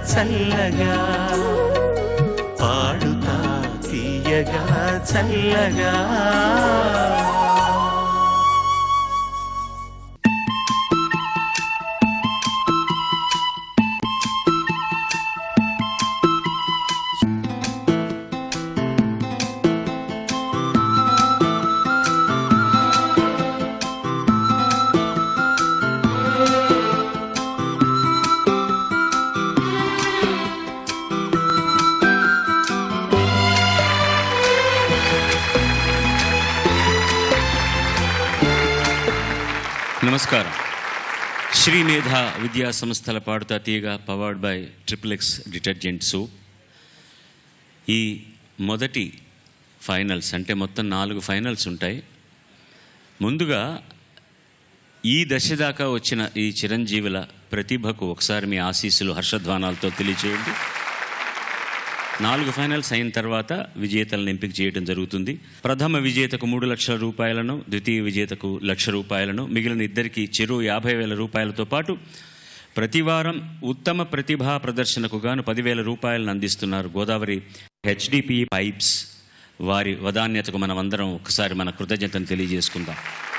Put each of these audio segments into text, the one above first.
చల్లగా పాడుతా తీయగా చల్లగా నమస్కారం శ్రీమేధ విద్యా సంస్థల Padutha Theeyaga powered by triple X detergent soap ఈ మొదటి ఫైనల్స్ అంటే మొత్తం నాలుగు ఫైనల్స్ ఉంటాయి ముందుగా ఈ దశ దాకా వచ్చిన ఈ చిరంజీవుల ప్రతిభకు ఒకసారి మీ ఆశీస్సులు హర్షధ్వానాలతో తెలియచేయండి నాలుగు ఫైనల్స్ అయిన తర్వాత విజేతలను ఎంపిక చేయడం జరుగుతుంది ప్రథమ విజేతకు మూడు లక్షల రూపాయలను ద్వితీయ విజేతకు లక్ష రూపాయలను మిగిలిన ఇద్దరికి చెరు యాభై వేల రూపాయలతో పాటు ప్రతి వారం ఉత్తమ ప్రతిభా ప్రదర్శనకు గాను పదివేల రూపాయలను అందిస్తున్నారు గోదావరి హెచ్డిపి పైప్స్ వారి వదాన్యతకు మనం అందరం ఒకసారి మన కృతజ్ఞతను తెలియజేసుకుందాం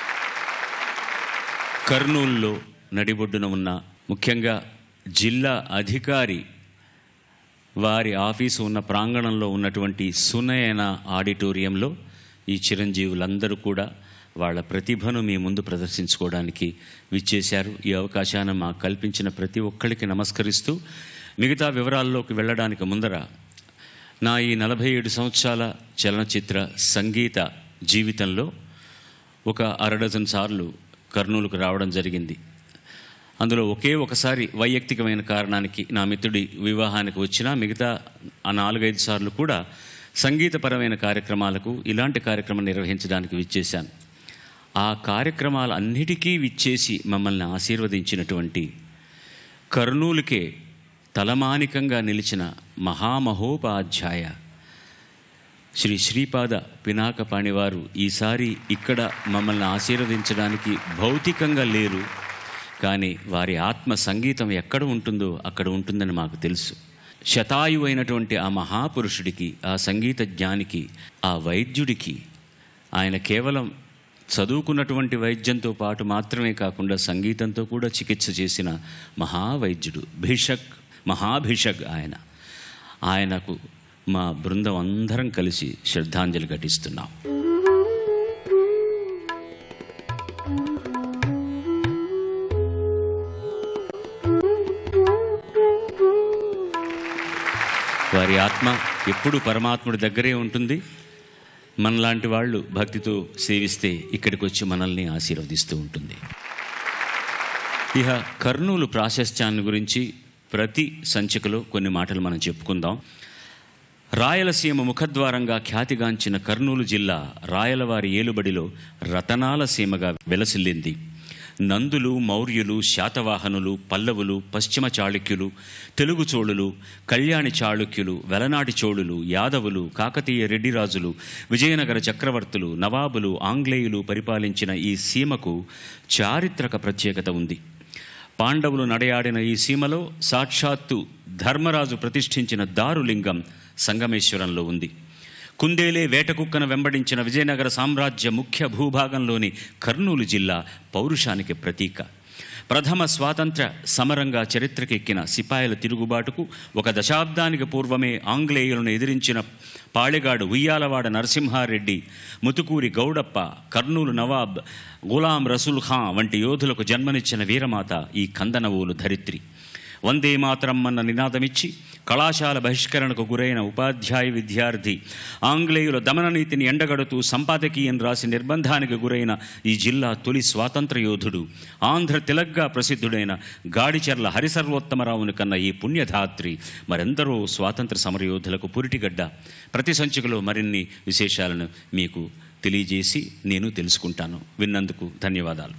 కర్నూలులో నడిబొడ్డున ఉన్న ముఖ్యంగా జిల్లా అధికారి వారి ఆఫీసు ఉన్న ప్రాంగణంలో ఉన్నటువంటి సునయన ఆడిటోరియంలో ఈ చిరంజీవులందరూ కూడా వాళ్ళ ప్రతిభను మీ ముందు ప్రదర్శించుకోవడానికి విచ్చేశారు ఈ అవకాశాన్ని మాకు కల్పించిన ప్రతి ఒక్కరికి నమస్కరిస్తూ మిగతా వివరాల్లోకి వెళ్ళడానికి ముందర నా ఈ నలభై ఏడు సంవత్సరాల చలనచిత్ర సంగీత జీవితంలో ఒక అరడజన్ సార్లు కర్నూలుకు రావడం జరిగింది అందులో ఒకే ఒకసారి వైయక్తికమైన కారణానికి నా మిత్రుడి వివాహానికి వచ్చినా మిగతా ఆ నాలుగైదు సార్లు కూడా సంగీతపరమైన కార్యక్రమాలకు ఇలాంటి కార్యక్రమం నిర్వహించడానికి విచ్చేశాను ఆ కార్యక్రమాలన్నిటికీ విచ్చేసి మమ్మల్ని ఆశీర్వదించినటువంటి కర్నూలుకే తలమానికంగా నిలిచిన మహామహోపాధ్యాయ శ్రీ శ్రీపాద పినాకపాణి వారు ఈసారి ఇక్కడ మమ్మల్ని ఆశీర్వదించడానికి భౌతికంగా లేరు కానీ వారి ఆత్మ సంగీతం ఎక్కడ ఉంటుందో అక్కడ ఉంటుందని మాకు తెలుసు శతాయు అయినటువంటి ఆ మహాపురుషుడికి ఆ సంగీత జ్ఞానికి ఆ వైద్యుడికి ఆయన కేవలం చదువుకున్నటువంటి వైద్యంతో పాటు మాత్రమే కాకుండా సంగీతంతో కూడా చికిత్స చేసిన మహావైద్యుడు భిషక్ మహాభిషక్ ఆయన ఆయనకు మా బృందం అందరం కలిసి శ్రద్ధాంజలి ఘటిస్తున్నాం వారి ఆత్మ ఎప్పుడు పరమాత్ముడి దగ్గరే ఉంటుంది మనలాంటి వాళ్ళు భక్తితో సేవిస్తే ఇక్కడికి వచ్చి మనల్ని ఆశీర్వదిస్తూ ఉంటుంది ఇక కర్నూలు ప్రాశస్త్యాన్ని గురించి ప్రతి సంచికలో కొన్ని మాటలు మనం చెప్పుకుందాం రాయలసీమ ముఖద్వారంగా ఖ్యాతిగాంచిన కర్నూలు జిల్లా రాయలవారి ఏలుబడిలో రతనాల సీమగా వెలసిల్లింది నందులు మౌర్యులు శాతవాహనులు పల్లవులు పశ్చిమ చాళుక్యులు తెలుగు చోళులు కళ్యాణి చాళుక్యులు వెలనాటి చోళులు యాదవులు కాకతీయ రెడ్డిరాజులు విజయనగర చక్రవర్తులు నవాబులు ఆంగ్లేయులు పరిపాలించిన ఈ సీమకు చారిత్రక ప్రత్యేకత ఉంది పాండవులు నడయాడిన ఈ సీమలో సాక్షాత్తు ధర్మరాజు ప్రతిష్ఠించిన దారులింగం సంగమేశ్వరంలో ఉంది కుందేలే వేటకుక్కను వెంబడించిన విజయనగర సామ్రాజ్య ముఖ్య భూభాగంలోని కర్నూలు జిల్లా పౌరుషానికి ప్రతీక ప్రథమ స్వాతంత్ర సమరంగా చరిత్రకెక్కిన సిపాయిల తిరుగుబాటుకు ఒక దశాబ్దానికి పూర్వమే ఆంగ్లేయులను ఎదిరించిన పాళెగాడు ఉయ్యాలవాడ నరసింహారెడ్డి ముతుకూరి గౌడప్ప కర్నూలు నవాబ్ గులాం రసూల్ ఖాన్ వంటి యోధులకు జన్మనిచ్చిన వీరమాత ఈ కందనవోలు ధరిత్రి వందే మాతరం అన్న నినాదమిచ్చి కళాశాల బహిష్కరణకు గురైన ఉపాధ్యాయ విద్యార్థి ఆంగ్లేయుల దమన నీతిని ఎండగడుతూ సంపాదకీయం రాసి నిర్బంధానికి గురైన ఈ జిల్లా తొలి స్వాతంత్ర యోధుడు ఆంధ్ర తిలగ్గా ప్రసిద్ధుడైన గాడిచెర్ల హరిసర్వోత్తమరావుని కన్న ఈ పుణ్యధాత్రి మరెందరో స్వాతంత్ర సమరయోధులకు పురిటిగడ్డ ప్రతి సంచికలో మరిన్ని విశేషాలను మీకు తెలియజేసి నేను తెలుసుకుంటాను విన్నందుకు ధన్యవాదాలు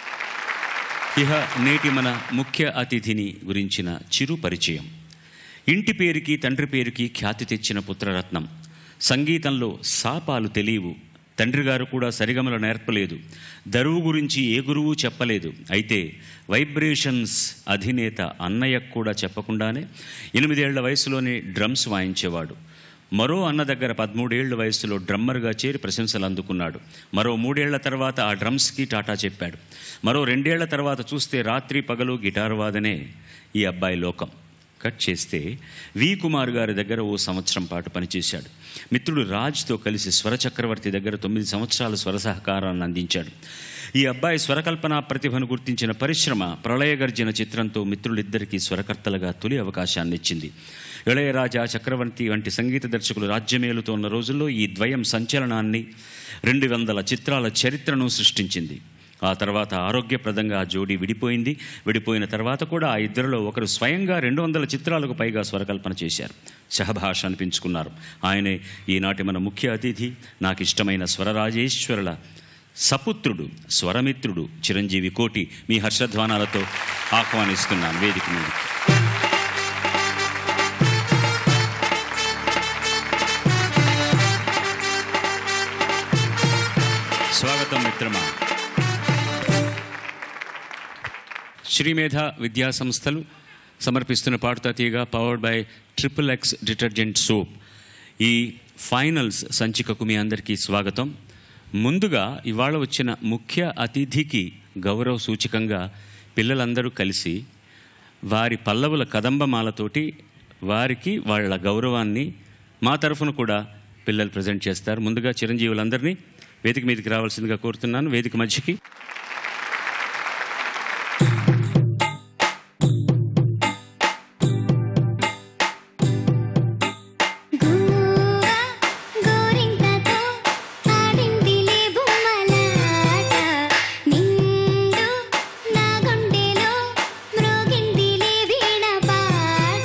ఇహ నేటి మన ముఖ్య అతిథిని గురించిన చిరు పరిచయం ఇంటి పేరుకి తండ్రి పేరుకి ఖ్యాతి తెచ్చిన పుత్రరత్నం సంగీతంలో సాపాలు తెలియవు తండ్రి గారు కూడా సరిగమలు నేర్పలేదు దరువు గురించి ఏ గురువు చెప్పలేదు అయితే వైబ్రేషన్స్ అధినేత అన్నయ్యకు కూడా చెప్పకుండానే ఎనిమిదేళ్ల వయసులోనే డ్రమ్స్ వాయించేవాడు మరో అన్న దగ్గర పదమూడేళ్ల వయసులో డ్రమ్మర్గా చేరి ప్రశంసలు అందుకున్నాడు మరో మూడేళ్ల తర్వాత ఆ డ్రమ్స్కి టాటా చెప్పాడు మరో రెండేళ్ల తర్వాత చూస్తే రాత్రి పగలు గిటార్ వాదనే ఈ అబ్బాయి లోకం కట్ చేస్తే వి కుమార్ గారి దగ్గర ఓ సంవత్సరం పాటు పనిచేశాడు మిత్రుడు రాజ్తో కలిసి స్వర చక్రవర్తి దగ్గర తొమ్మిది సంవత్సరాల స్వర సహకారాన్ని అందించాడు ఈ అబ్బాయి స్వరకల్పన ప్రతిభను గుర్తించిన పరిశ్రమ ప్రళయగర్జన చిత్రంతో మిత్రులిద్దరికీ స్వరకర్తలుగా తొలి అవకాశాన్ని ఇచ్చింది ఇళయరాజా చక్రవర్తి వంటి సంగీత దర్శకులు రాజ్యమేలుతోన్న రోజుల్లో ఈ ద్వయం సంచలనాన్ని రెండు వందల చిత్రాల చరిత్రను సృష్టించింది ఆ తర్వాత ఆరోగ్యప్రదంగా ఆ జోడీ విడిపోయింది విడిపోయిన తర్వాత కూడా ఆ ఇద్దరిలో ఒకరు స్వయంగా రెండు వందల చిత్రాలకు పైగా స్వరకల్పన చేశారు సహభాష అనిపించుకున్నారు ఆయనే ఈనాటి మన ముఖ్య అతిథి నాకు ఇష్టమైన స్వరరాజేశ్వరుల సపుత్రుడు స్వరమిత్రుడు చిరంజీవి కోటి మీ హర్షధ్వానాలతో ఆహ్వానిస్తున్నాను వేదిక మీద స్వాగతం మిత్రమా శ్రీమేధ విద్యా సంస్థలు సమర్పిస్తున్న Padutha Theeyaga powered by triple X detergent soap ఈ ఫైనల్స్ సంచికకు మీ అందరికీ స్వాగతం ముందుగా ఇవాళ వచ్చిన ముఖ్య అతిథికి గౌరవ సూచకంగా పిల్లలందరూ కలిసి వారి పల్లవుల కదంబమాలతోటి వారికి వాళ్ళ గౌరవాన్ని మా తరఫున కూడా పిల్లలు ప్రజెంట్ చేస్తారు ముందుగా చిరంజీవులందరినీ వేదిక మీదకి రావాల్సిందిగా కోరుతున్నాను వేదిక మధ్యకి గోవా గోరింకతో ఆడిందిలే బొమ్మలాట నిండు నా గుండెలో మ్రోగిందిలే వీణ పాట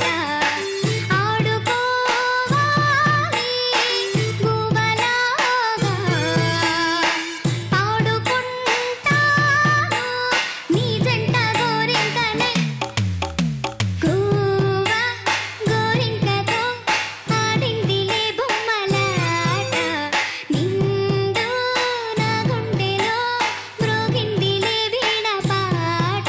ఆడుకోవాలి గువ్వలాగా ఆడుకుంటాను నీ జంట గోరింకనే గోవా గోరింకతో ఆడిందిలే బొమ్మలాట నిండు నా గుండెలో మ్రోగిందిలే వీణ పాట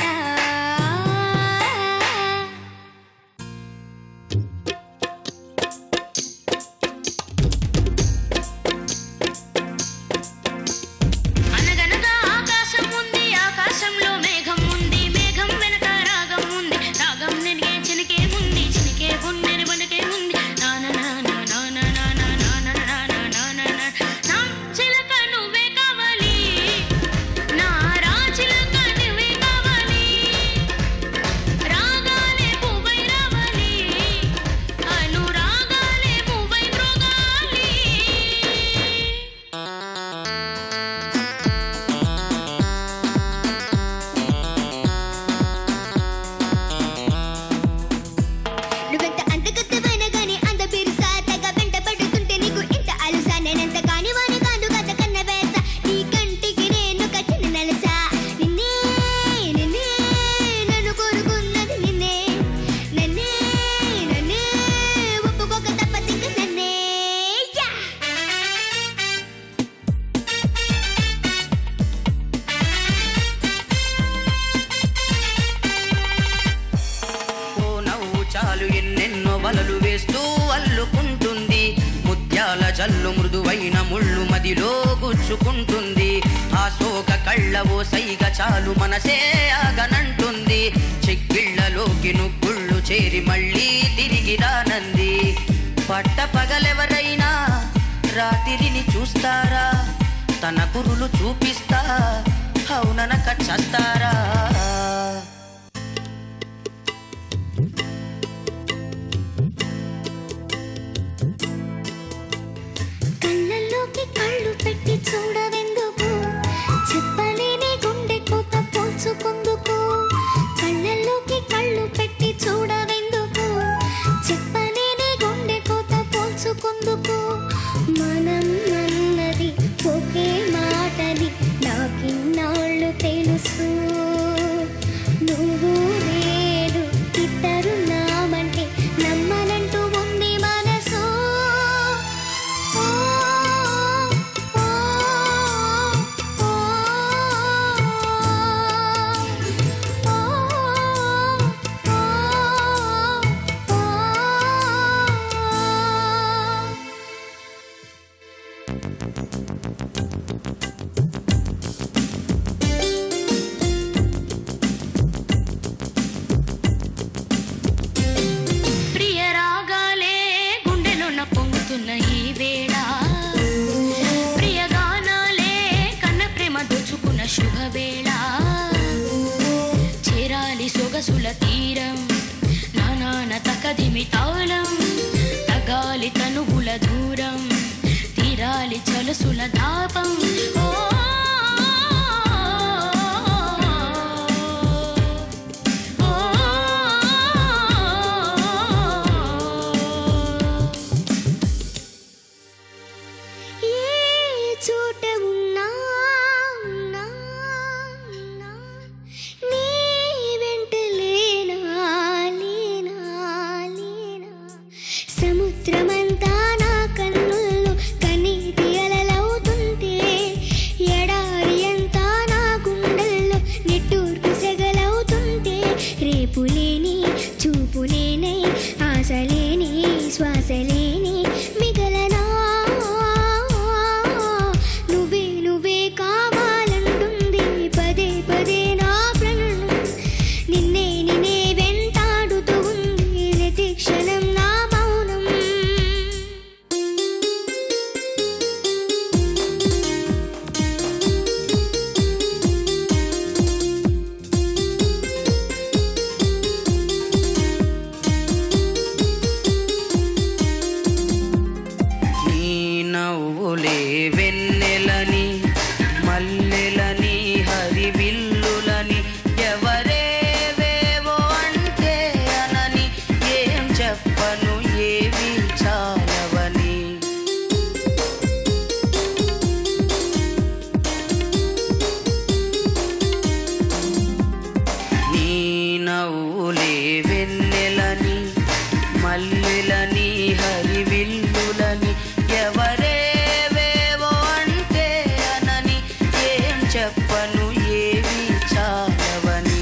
అనగనగా ఆకాశం ఉంది ఆకాశంలో మేఘం ఉంది మేఘం వెనక రాగం ఉంది రాగం నెరిగే చినికే ఉంది చినికే ఉన్నెని వనకే ఉంది నాన నాన నాన నాన నాన నాన నాన నా చిలక నువ్వే కావాలి నా రాచిలక నువ్వే కావాలి రాగాలే పువ్వై రావాలి అనురాగాలే పువ్వై మ్రోగాలి నువ్వెంత అంతగత్తమైన గాని అంత బిరుసా తెగ వెంట పడుతుంటే నీకు ఇంత అలుసా నేనెంత కాని వాని కాదు కథ కన్న వేస నీ కంటికి నేను కట్టిన నలసా నిన్నే నిన్నే నన్ను కోరుకున్నది నిన్నే నన్నే నన్నే ఒప్పుకోక తప్పదింక నన్నే యా ఓ నవ్వు చాలు ఎన్నెన్నో వలలు వేస్తూ అల్లుకుంటుంది ముత్యాల జల్లు మృదువైన ముళ్ళు మదిలో గుచ్చుకుంటుంది ఆ శోక కళ్ళ ఓ సైగ చాలు మనసే ఆగనంటుంది చెక్కిళ్ళలోకి నుగ్గుళ్ళు చేరి మళ్ళీ తిరిగి రానంది పట్ట పగలెవరైనా రాత్రిని చూస్తారా తన కురులు చూపిస్తా అవుననక చస్తారా కళ్ళల్లోకి కళ్ళు పెట్టి చూడవెందుకు చెప్పలేని గుండె కోత పోల్చుకుందుకు కళ్ళల్లోకి కళ్ళు పెట్టి చూడవెందుకు చెప్పలేని గుండె కోత పోల్చుకుందుకు మనం అన్నది ఒకే మాటని నాకిన్నాళ్ళు తెలుసు నువ్వు నేను ఇద్దరు నామంటే నమ్మనంటూ ఉంది మనసు ఓ ఓ ప్రియ రాగాలే గుండెలోన పొంగుతున్న ఈ వేళ ప్రియ గానాలే కన్న ప్రేమ దోచుకున్న శుభవేళ చేరాలి సొగసుల తీరం నానాన తకదిమి తాళం తగాలి తనుగుల దూరం తీరాలి చలసుల దాపం ఓ ఏ చోట ఉన్నా ఉన్నా, ఉన్నా, నీ వెంట లేనా, లేనా, లేనా. సముద్రమంతా నా కన్నుల్లో కన్నీటి అలలవుతుంటే ఎడారి అంతా నా గుండెల్లో నిట్టూర్పు సెగలవుతుంటే రేపు లేని చూపు లేని ఆశ లేని శ్వాస లేని మిగలనా నువ్వే నువ్వే కావాలంటుంది పదే పదే నా ప్రాణం నిన్నే నిన్నే వెంటాడుతూ ఉంది ప్రతి క్షణం నా మౌనం నీ నవ్వులే వెన్నెలని మల్లెలని హరివిల్లులని ఎవరేవేవో అంటే అనని ఏం చెప్పను ఏమి చాలవని నీ నవ్వులే వెన్నెలని మల్లెలని హరివిల్లులని ఎవరేవేవో అంటే అనని ఏం చెప్పను ఏమి చాలవని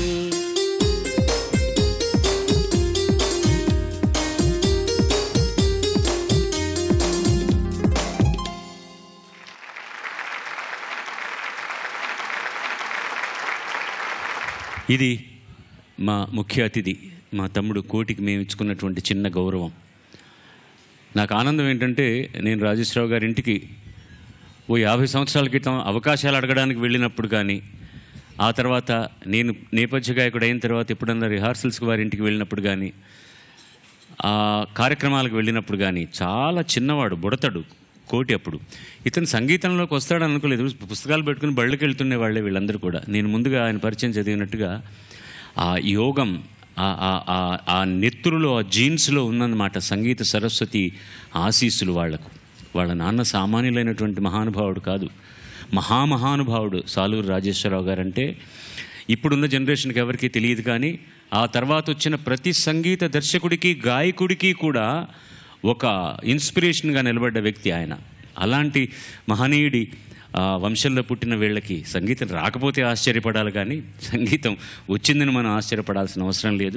ఇది మా ముఖ్య అతిథి మా తమ్ముడు కోటికి మేము ఇచ్చుకున్నటువంటి చిన్న గౌరవం నాకు ఆనందం ఏంటంటే నేను రాజేశ్వరరావు గారి ఇంటికి ఓ యాభై సంవత్సరాల క్రితం అవకాశాలు అడగడానికి వెళ్ళినప్పుడు కానీ ఆ తర్వాత నేను నేపథ్య గాయకుడు అయిన తర్వాత ఎప్పుడన్నా రిహార్సల్స్కి వారి ఇంటికి వెళ్ళినప్పుడు కానీ ఆ కార్యక్రమాలకు వెళ్ళినప్పుడు కానీ చాలా చిన్నవాడు బుడతడు కోటి అప్పుడు ఇతను సంగీతంలోకి వస్తాడని అనుకోలేదు పుస్తకాలు పెట్టుకుని బళ్ళకి వెళ్తుండే వాళ్ళే వీళ్ళందరూ కూడా నేను ముందుగా ఆయన పరిచయం చదివినట్టుగా ఆ యోగం ఆ- ఆ- ఆ- ఆ నెత్తురులో ఆ జీన్స్లో ఉన్నదన్నమాట సంగీత సరస్వతి ఆశీస్సులు వాళ్లకు వాళ్ళ నాన్న సామాన్యులైనటువంటి మహానుభావుడు కాదు మహామహానుభావుడు సాలూరు రాజేశ్వరరావు గారు అంటే ఇప్పుడున్న జనరేషన్కి ఎవరికీ తెలియదు కానీ ఆ తర్వాత వచ్చిన ప్రతి సంగీత దర్శకుడికి గాయకుడికి కూడా ఒక ఇన్స్పిరేషన్గా నిలబడ్డ వ్యక్తి ఆయన అలాంటి మహనీయుడి ఆ, వంశంలో పుట్టిన వీళ్ళకి సంగీతం రాకపోతే ఆశ్చర్యపడాలి కానీ సంగీతం వచ్చిందని మనం ఆశ్చర్యపడాల్సిన అవసరం లేదు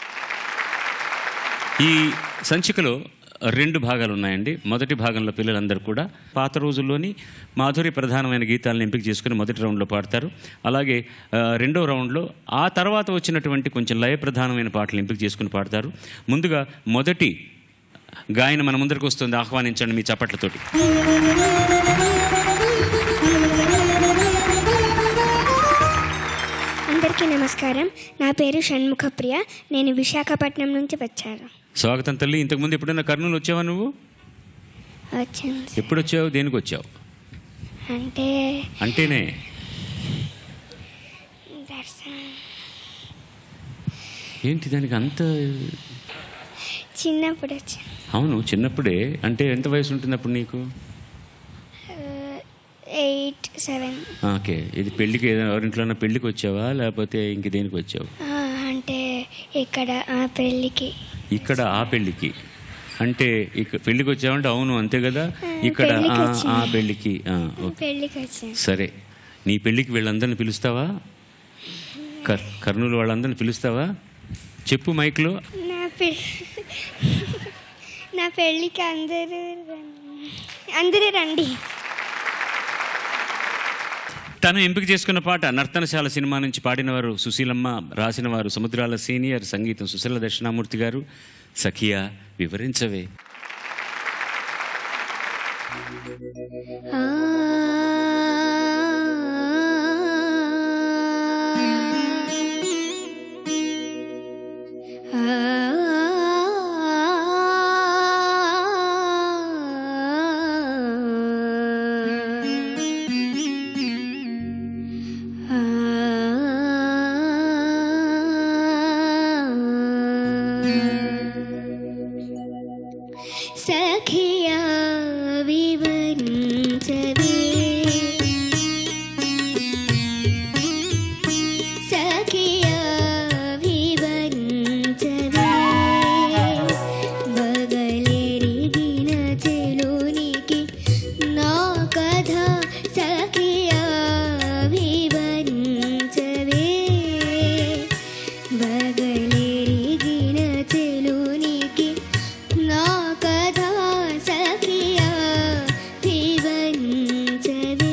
ఈ సంచికలో రెండు భాగాలు ఉన్నాయండి మొదటి భాగంలో పిల్లలందరూ కూడా పాత రోజుల్లోని మాధురి ప్రధానమైన గీతాలను ఎంపిక చేసుకుని మొదటి రౌండ్లో పాడతారు అలాగే ఆ, రెండో రౌండ్లో ఆ తర్వాత వచ్చినటువంటి కొంచెం లయ ప్రధానమైన పాటలు ఎంపిక చేసుకుని పాడతారు ముందుగా మొదటి గాయన మన ముందరికి వస్తుంది ఆహ్వానించండి మీ చప్పట్లతోటి అందరికీ నమస్కారం నా పేరు షణ్ముఖప్రియ నేను విశాఖపట్నం నుంచి వచ్చాను స్వాగతం తల్లి ఇంతకుముందు ఎప్పుడైనా కర్నూలు వచ్చావా నువ్వు వచ్చింది ఎప్పుడు వచ్చావు దేనికి వచ్చావు అంటే అంటేనే దర్శనం ఏంటి దానికి అంత చిన్నప్పుడు వచ్చాను అవును చిన్నప్పుడే అంటే ఎంత వయసు ఉంటుంది అప్పుడు నీకు ఎయిట్ సెవెన్ ఓకే ఇది పెళ్ళికి ఏదైనా ఎవరింట్లోనా పెళ్ళికి వచ్చావా లేకపోతే ఇంక దేనికి వచ్చావు అంటే ఇక్కడ ఆ పెళ్ళికి ఇక్కడ ఆ పెళ్ళికి అంటే ఇక్కడ పెళ్ళికి వచ్చావంటే అవును అంతే కదా ఇక్కడ పెళ్ళికి ఆ- వచ్చింది. ఆ పెళ్ళికి ఆ, ఓకే పెళ్ళికి వచ్చాను సరే నీ పెళ్ళికి వీళ్ళందరిని పిలుస్తావా కర్ కర్నూలు వాళ్ళందరిని పిలుస్తావా చెప్పు మైక్లో నా పెళ్ళి నా పెళ్ళికి అందరూ రండి. అందరూ రండి తను ఎంపిక చేసుకున్న పాట నర్తనశాల సినిమా నుంచి పాడినవారు సుశీలమ్మ రాసిన వారు సముద్రాల సీనియర్ సంగీతం సుశీల దక్షిణామూర్తి గారు సఖియా వివరించవే ఆ సఖియా వివరించవే సఖియా వివరించవే బగలెరిగిన చెలునికి నా కథ సఖియా వివరించవే బగలెరిగిన చెలునికి నా కథ సఖియా వివరించవే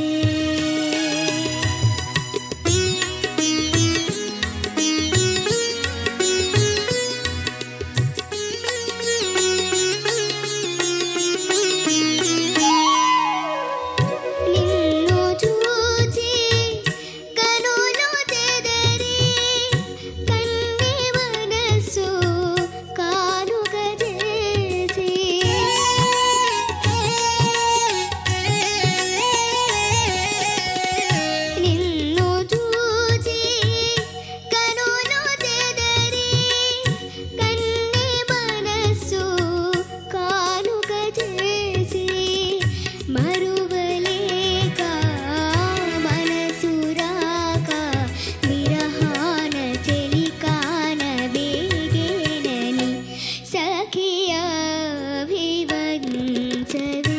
నిన్ను చూచి కనులు చెదరి కన్ని మనసు కానుక చేసి నిన్ను చూచి కనులు చెదరి కన్ని మనసు కానుక చేసి మరువలేక మనసు రాక విరహాన చెలికాన వేగేనని సఖియా వివరించవే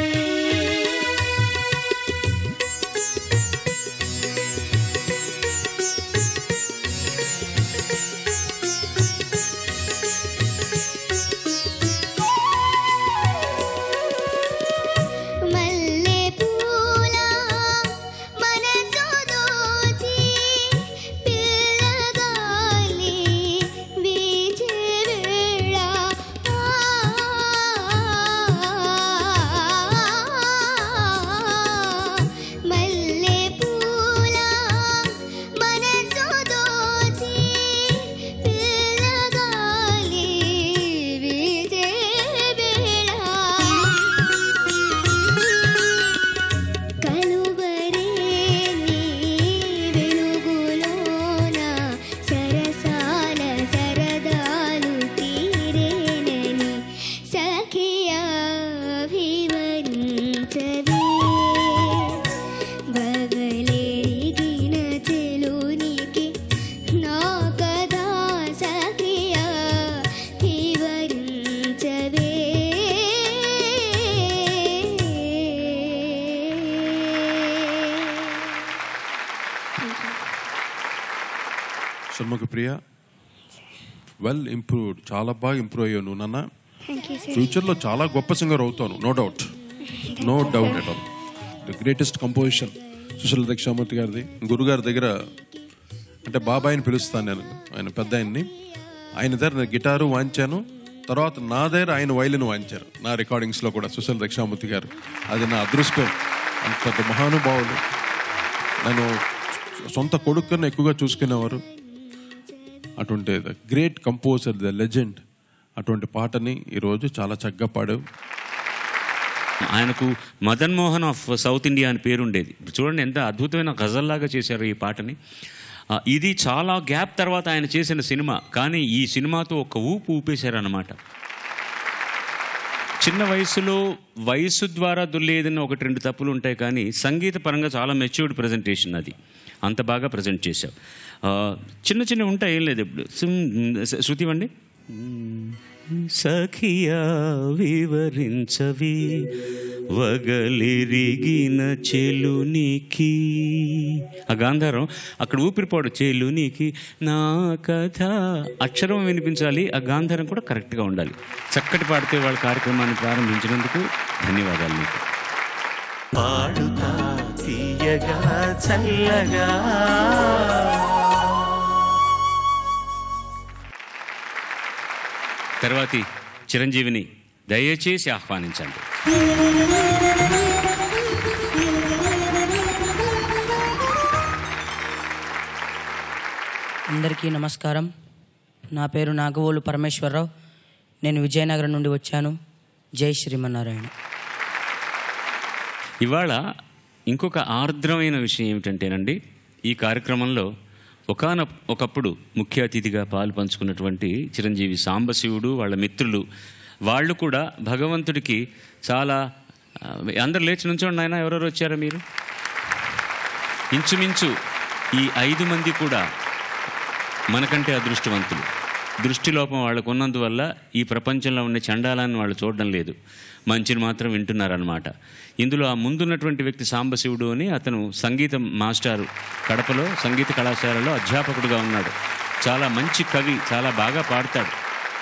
మల్లె పూల మనసు దోచి పిల్లగాలి వీచే వేళ మల్లె పూల మనసు దోచి పిల్లగాలి వీచే వేళ కలువరేని వెలుగులోన సరసాల సరదాలు తీరేనని సఖియా వివరించవే బగలెరిగిన చెలునికి నా కథా సఖియా వివరించవే షణ్ముఖ ప్రియ వెల్ ఇంప్రూవ్డ్ చాలా బాగా ఇంప్రూవ్ అయ్యావు నువ్వు నాన్న థ్యాంక్ యూ సార్ ఫ్యూచర్లో చాలా గొప్ప సింగర్ అవుతాను no doubt no doubt at all the greatest composition Susheela Dakshamurthy గారిది గురుగారి దగ్గర అంటే బాబాయిని పిలుస్తాను నేను ఆయన పెద్ద ఆయన్ని ఆయన దగ్గర నేను గిటారు వాయించాను తర్వాత నా దగ్గర ఆయన వైలిన్ వాయించారు నా రికార్డింగ్స్లో కూడా సుశీల దక్షామూర్తి గారు అది నా అదృష్టం అంత పెద్ద మహానుభావులు నేను సొంత కొడుకుని ఎక్కువగా చూసుకునేవారు అటువంటి the great composer the legend అటువంటి పాటని ఈరోజు చాలా చక్కగా పాడావు ఆయనకు Madan Mohan of South India అని పేరు ఉండేది ఇప్పుడు చూడండి ఎంత అద్భుతమైన గజల్లాగా చేశారు ఈ పాటని ఆ, ఇది చాలా గ్యాప్ తర్వాత ఆయన చేసిన సినిమా కానీ ఈ సినిమాతో ఒక ఊపు ఊపేశారన్నమాట చిన్న వయసులో వయసు ద్వారా దుల్లేదని ఒకటి రెండు తప్పులు ఉంటాయి కానీ సంగీత పరంగా చాలా మెచ్యూర్డ్ ప్రజెంటేషన్ అది అంత బాగా ప్రజెంట్ చేశావు ఆ, చిన్న చిన్న ఉంటాయి ఏం లేదు ఇప్పుడు సిమ్- శృతి ఇవ్వండి సఖియా వివరించవి వగలిరిగిన చెలునికి ఆ గాంధారం అక్కడ ఊపిరిపోడు చెలునికి నా కథ అక్షరం వినిపించాలి ఆ గాంధారం కూడా కరెక్ట్గా ఉండాలి చక్కటి పాడితే వాళ్ళ కార్యక్రమాన్ని ప్రారంభించినందుకు ధన్యవాదాలు మీకు పాడుతా తీయగా చల్లగా తర్వాతి చిరంజీవిని దయచేసి ఆహ్వానించండి అందరికీ నమస్కారం నా పేరు నాగవోలు పరమేశ్వరరావు నేను విజయనగరం నుండి వచ్చాను జై శ్రీమన్నారాయణ ఇవాళ ఇంకొక ఆర్ద్రమైన విషయం ఏమిటంటేనండి ఈ కార్యక్రమంలో ఒకాన ఒకప్పుడు ముఖ్య అతిథిగా పాలు పంచుకున్నటువంటి చిరంజీవి సాంబశివుడు వాళ్ళ మిత్రులు వాళ్ళు కూడా భగవంతుడికి చాలా ఆ, అందరు లేచి నుంచోండి ఆయన ఎవరెవరు వచ్చారా మీరు ఇంచుమించు ఈ ఐదు మంది కూడా మనకంటే అదృష్టవంతులు దృష్టి లోపం వాళ్ళకు ఉన్నందువల్ల ఈ ప్రపంచంలో ఉండే చండాలాన్ని వాళ్ళు చూడడం లేదు మంచిని మాత్రం వింటున్నారనమాట ఇందులో ఆ ముందున్నటువంటి వ్యక్తి సాంబశివుడు అని అతను సంగీత మాస్టారు కడపలో సంగీత కళాశాలలో అధ్యాపకుడుగా ఉన్నాడు చాలా మంచి కవి చాలా బాగా పాడతాడు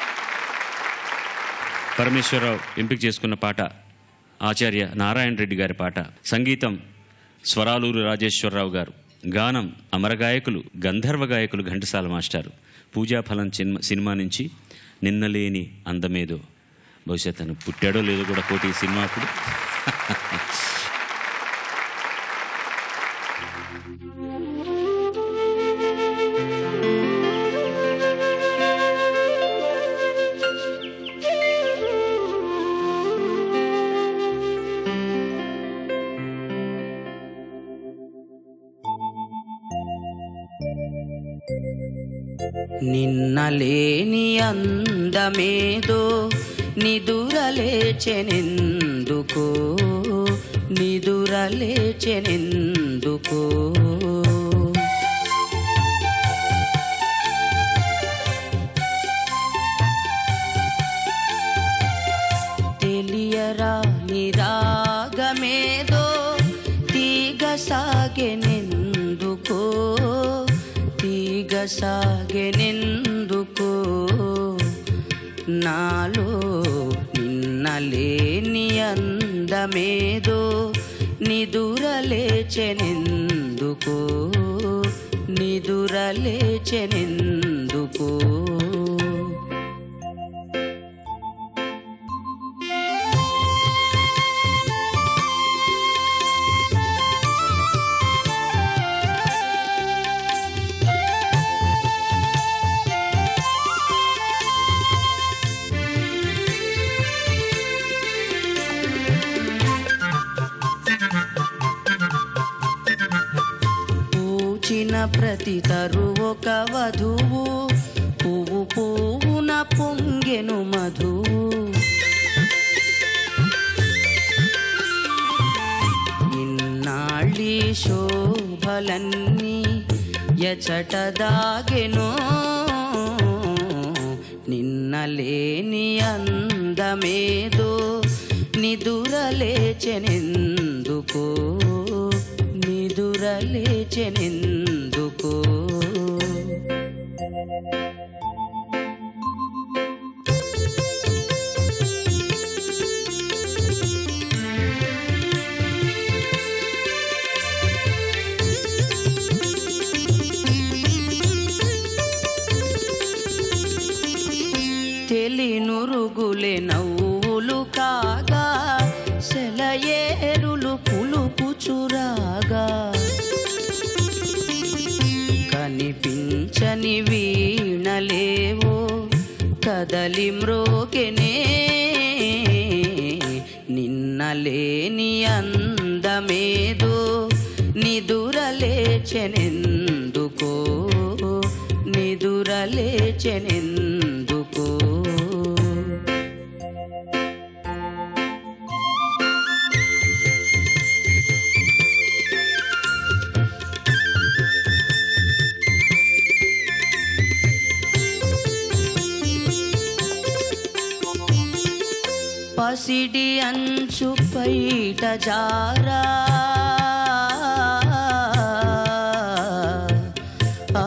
పరమేశ్వరరావు ఎంపిక చేసుకున్న పాట ఆచార్య నారాయణ రెడ్డి గారి పాట సంగీతం స్వరాలూరు రాజేశ్వరరావు గారు గానం అమరగాయకులు గంధర్వ గాయకులు ఘంటసాల మాస్టారు పూజాఫలం సినిమా సినిమా నుంచి నిన్నలేని అందమేదో బహుశా తను పుట్టాడో లేదో కూడా కోటి ఈ సినిమా అప్పుడు నిన్నలేని అందమేదో నిదురలేచెనెందుకో నిదురలేచెనెందుకో తెలియరా నిరాగమేదో తీగ సాగెనెందుకో తీగ సాగెనెందుకో నాలో నిన్నలేని అందమేదో నిదురలేచెనెందుకో నిదురలేచెనెందుకో పూచిన ప్రతి తరు ఒక వధువు పువ్వు పువ్వున పొంగెను మధువు ఇన్నాళ్ళి శోభలన్నీ ఎచట దాగెనో నిన్నలేని అందమేదో నిదురలేచెనెందుకో నిదురలేచెనెందుకో తెలినురుగులే నవ్వులు కాగా సెలయేరులు పులుపుచురాగా కనిపించని వీణలేవో కదలి మ్రోకెనే నిన్నలేని అందమేదో నిదురలేచెనెందుకో నిదురలేచెనెందుకో పసిడి అంచు పైట జారా ఆ,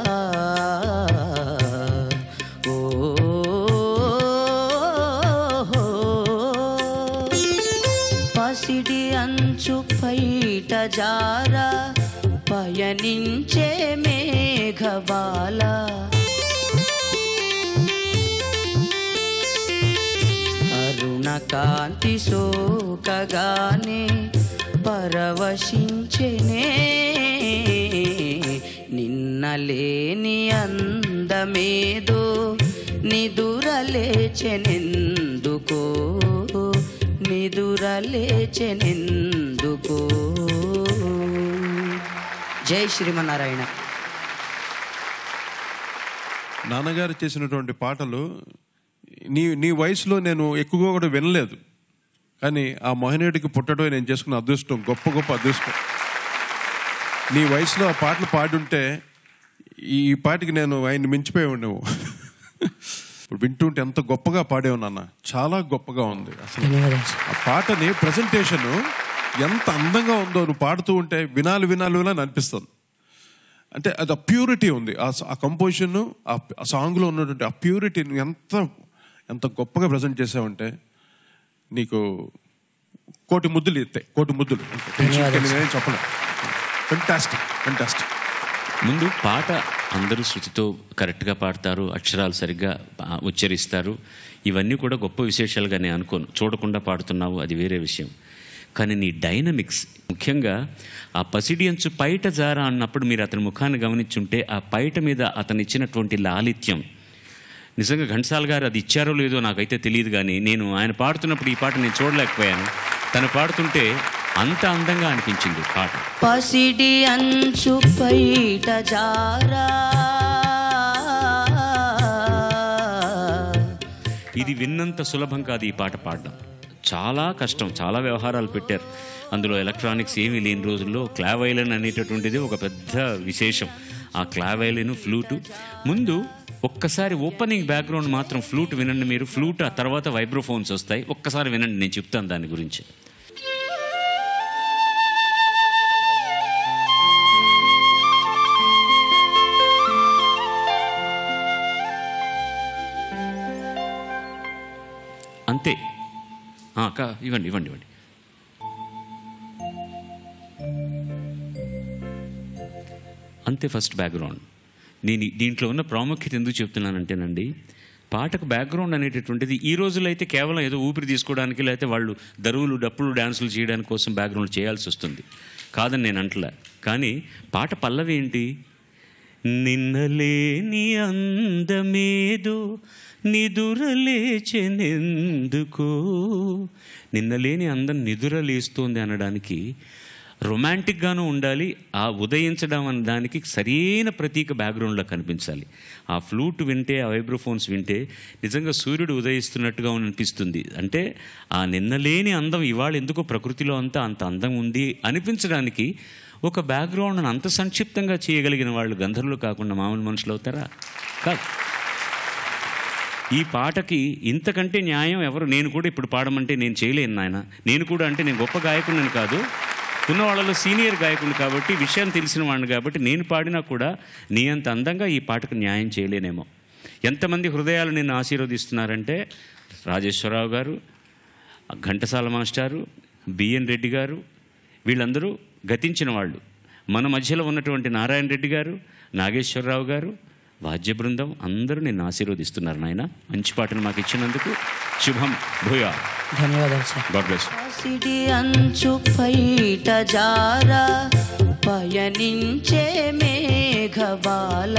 ఓ పసిడి అంచు పైట జార పయనించే మేఘబాల అరుణ కాంతి సోకగానే పరవశించెనే నిన్నలేని అందమేదో నిదురలేచెనెందుకో నిదురలేచెనెందుకో జై శ్రీమన్నారాయణ నాన్నగారు చేసినటువంటి పాటలు నీ నీ వయసులో నేను ఎక్కువగా కూడా వినలేదు కానీ ఆ మోహినేటికి పుట్టడం నేను చేసుకున్న అదృష్టం గొప్ప గొప్ప అదృష్టం నీ వయసులో ఆ పాటలు పాడుంటే ఈ ఈ పాటికి నేను ఆయన్ని మించిపోయి ఉండేవు ఇప్పుడు వింటుంటే ఎంత గొప్పగా పాడేవు నాన్న చాలా గొప్పగా ఉంది అసలు ధన్యవాదాలు సార్ ఆ పాటని ప్రజెంటేషన్ ఎంత అందంగా ఉందో నువ్వు పాడుతూ ఉంటే వినాలి వినాలి వినాలి అనిపిస్తుంది అంటే అది ఆ ప్యూరిటీ ఉంది ఆ స- ఆ కంపోజిషన్ ఆ ఆ సాంగ్లో ఉన్నటువంటి ఆ ప్యూరిటీ నువ్వు ఎంత ఎంత గొప్పగా ప్రజెంట్ చేసావంటే నీకు కోటి ముద్దులు ఇస్తాయి కోటి ముద్దులు ధన్యవాదాలు నేనేం చెప్పలేదు ఫెంటాస్టిక్ ఫెంటాస్టిక్ ముందు పాట అందరూ శృతితో కరెక్ట్గా పాడతారు అక్షరాలు సరిగ్గా ఆ, ఉచ్చరిస్తారు ఇవన్నీ కూడా గొప్ప విశేషాలుగా నేను అనుకోను చూడకుండా పాడుతున్నావు అది వేరే విషయం కానీ నీ డైనమిక్స్ ముఖ్యంగా ఆ పసిడియంచు పైట జారా అన్నప్పుడు మీరు అతని ముఖాన్ని గమనించుంటే ఆ పైట మీద అతను ఇచ్చినటువంటి లాలిత్యం నిజంగా ఘంటసాల గారు అది ఇచ్చారో లేదో నాకైతే తెలియదు కానీ నేను ఆయన పాడుతున్నప్పుడు ఈ పాట నేను చూడలేకపోయాను తను పాడుతుంటే అంత అందంగా అనిపించింది పాట పసిడి అంచు పైట జారా ఇది విన్నంత సులభం కాదు ఈ పాట పాడడం చాలా కష్టం చాలా వ్యవహారాలు పెట్టారు అందులో ఎలక్ట్రానిక్స్ ఏమీ లేని రోజుల్లో క్లావైలన్ అనేటటువంటిది ఒక పెద్ద విశేషం ఆ క్లావైలన్ ఫ్లూటు ముందు ఒక్కసారి ఓపెనింగ్ బ్యాక్గ్రౌండ్ మాత్రం ఫ్లూట్ వినండి మీరు ఫ్లూట్ ఆ తర్వాత వైబ్రోఫోన్స్ వస్తాయి ఒక్కసారి వినండి నేను చెప్తాను దాని గురించి అంతే ఆ, అక్క ఇవ్వండి ఇవ్వండి ఇవ్వండి అంతే ఫస్ట్ బ్యాక్గ్రౌండ్ నేను ఈ- దీంట్లో ఉన్న ప్రాముఖ్యత ఎందుకు చెప్తున్నానంటేనండి పాటకు బ్యాక్గ్రౌండ్ అనేటటువంటిది ఈ రోజుల్లో అయితే కేవలం ఏదో ఊపిరి తీసుకోవడానికి లేకపోతే వాళ్ళు దరువులు డప్పులు డ్యాన్సులు చేయడానికి కోసం బ్యాక్గ్రౌండ్ చేయాల్సి వస్తుంది కాదని నేను అంటలే కానీ పాట పల్లవి ఏంటి నిన్నలేని అందమేదో నిదురలేచెనెందుకో నిన్నలేని అందం నిదురలేస్తోంది అనడానికి రొమాంటిక్గాను ఉండాలి ఆ ఉదయించడం అనే దానికి సరైన ప్రతీక బ్యాక్గ్రౌండ్లో కనిపించాలి ఆ ఫ్లూట్ వింటే ఆ వైబ్రోఫోన్స్ వింటే నిజంగా సూర్యుడు ఉదయిస్తున్నట్టుగా అనిపిస్తుంది అంటే ఆ నిన్నలేని అందం ఇవాళ ఎందుకో ప్రకృతిలో అంతా అంత అందం ఉంది అనిపించడానికి ఒక బ్యాక్గ్రౌండ్ని అంత సంక్షిప్తంగా చేయగలిగిన వాళ్ళు గంధర్వులు కాకుండా మామూలు మనుషులు అవుతారా కాదు ఈ పాటకి ఇంతకంటే న్యాయం ఎవరు నేను కూడా ఇప్పుడు పాడమంటే నేను చేయలేను నాయన నేను కూడా అంటే నేను గొప్ప గాయకుడిని కాదు ఉన్న వాళ్ళలో సీనియర్ గాయకుడు కాబట్టి విషయం తెలిసిన వాడిని కాబట్టి నేను పాడినా కూడా నీ అంత అందంగా ఈ పాటకు న్యాయం చేయలేనేమో ఎంతమంది హృదయాలు నిన్ను ఆశీర్వదిస్తున్నారంటే రాజేశ్వరరావు గారు ఘంటసాల మాస్టారు బిఎన్ రెడ్డి గారు వీళ్ళందరూ గతించిన వాళ్ళు మన మధ్యలో ఉన్నటువంటి నారాయణ రెడ్డి గారు నాగేశ్వరరావు గారు వాద్య బృందం అందరూ నిన్ను ఆశీర్వదిస్తున్నారు నాయన మంచి పాటను మాకు ఇచ్చినందుకు శుభం భూయా ధన్యవాదాలు సార్ గాడ్ బ్లెస్ పసిడి అంచు పైట జారా పయనించే మేఘబాల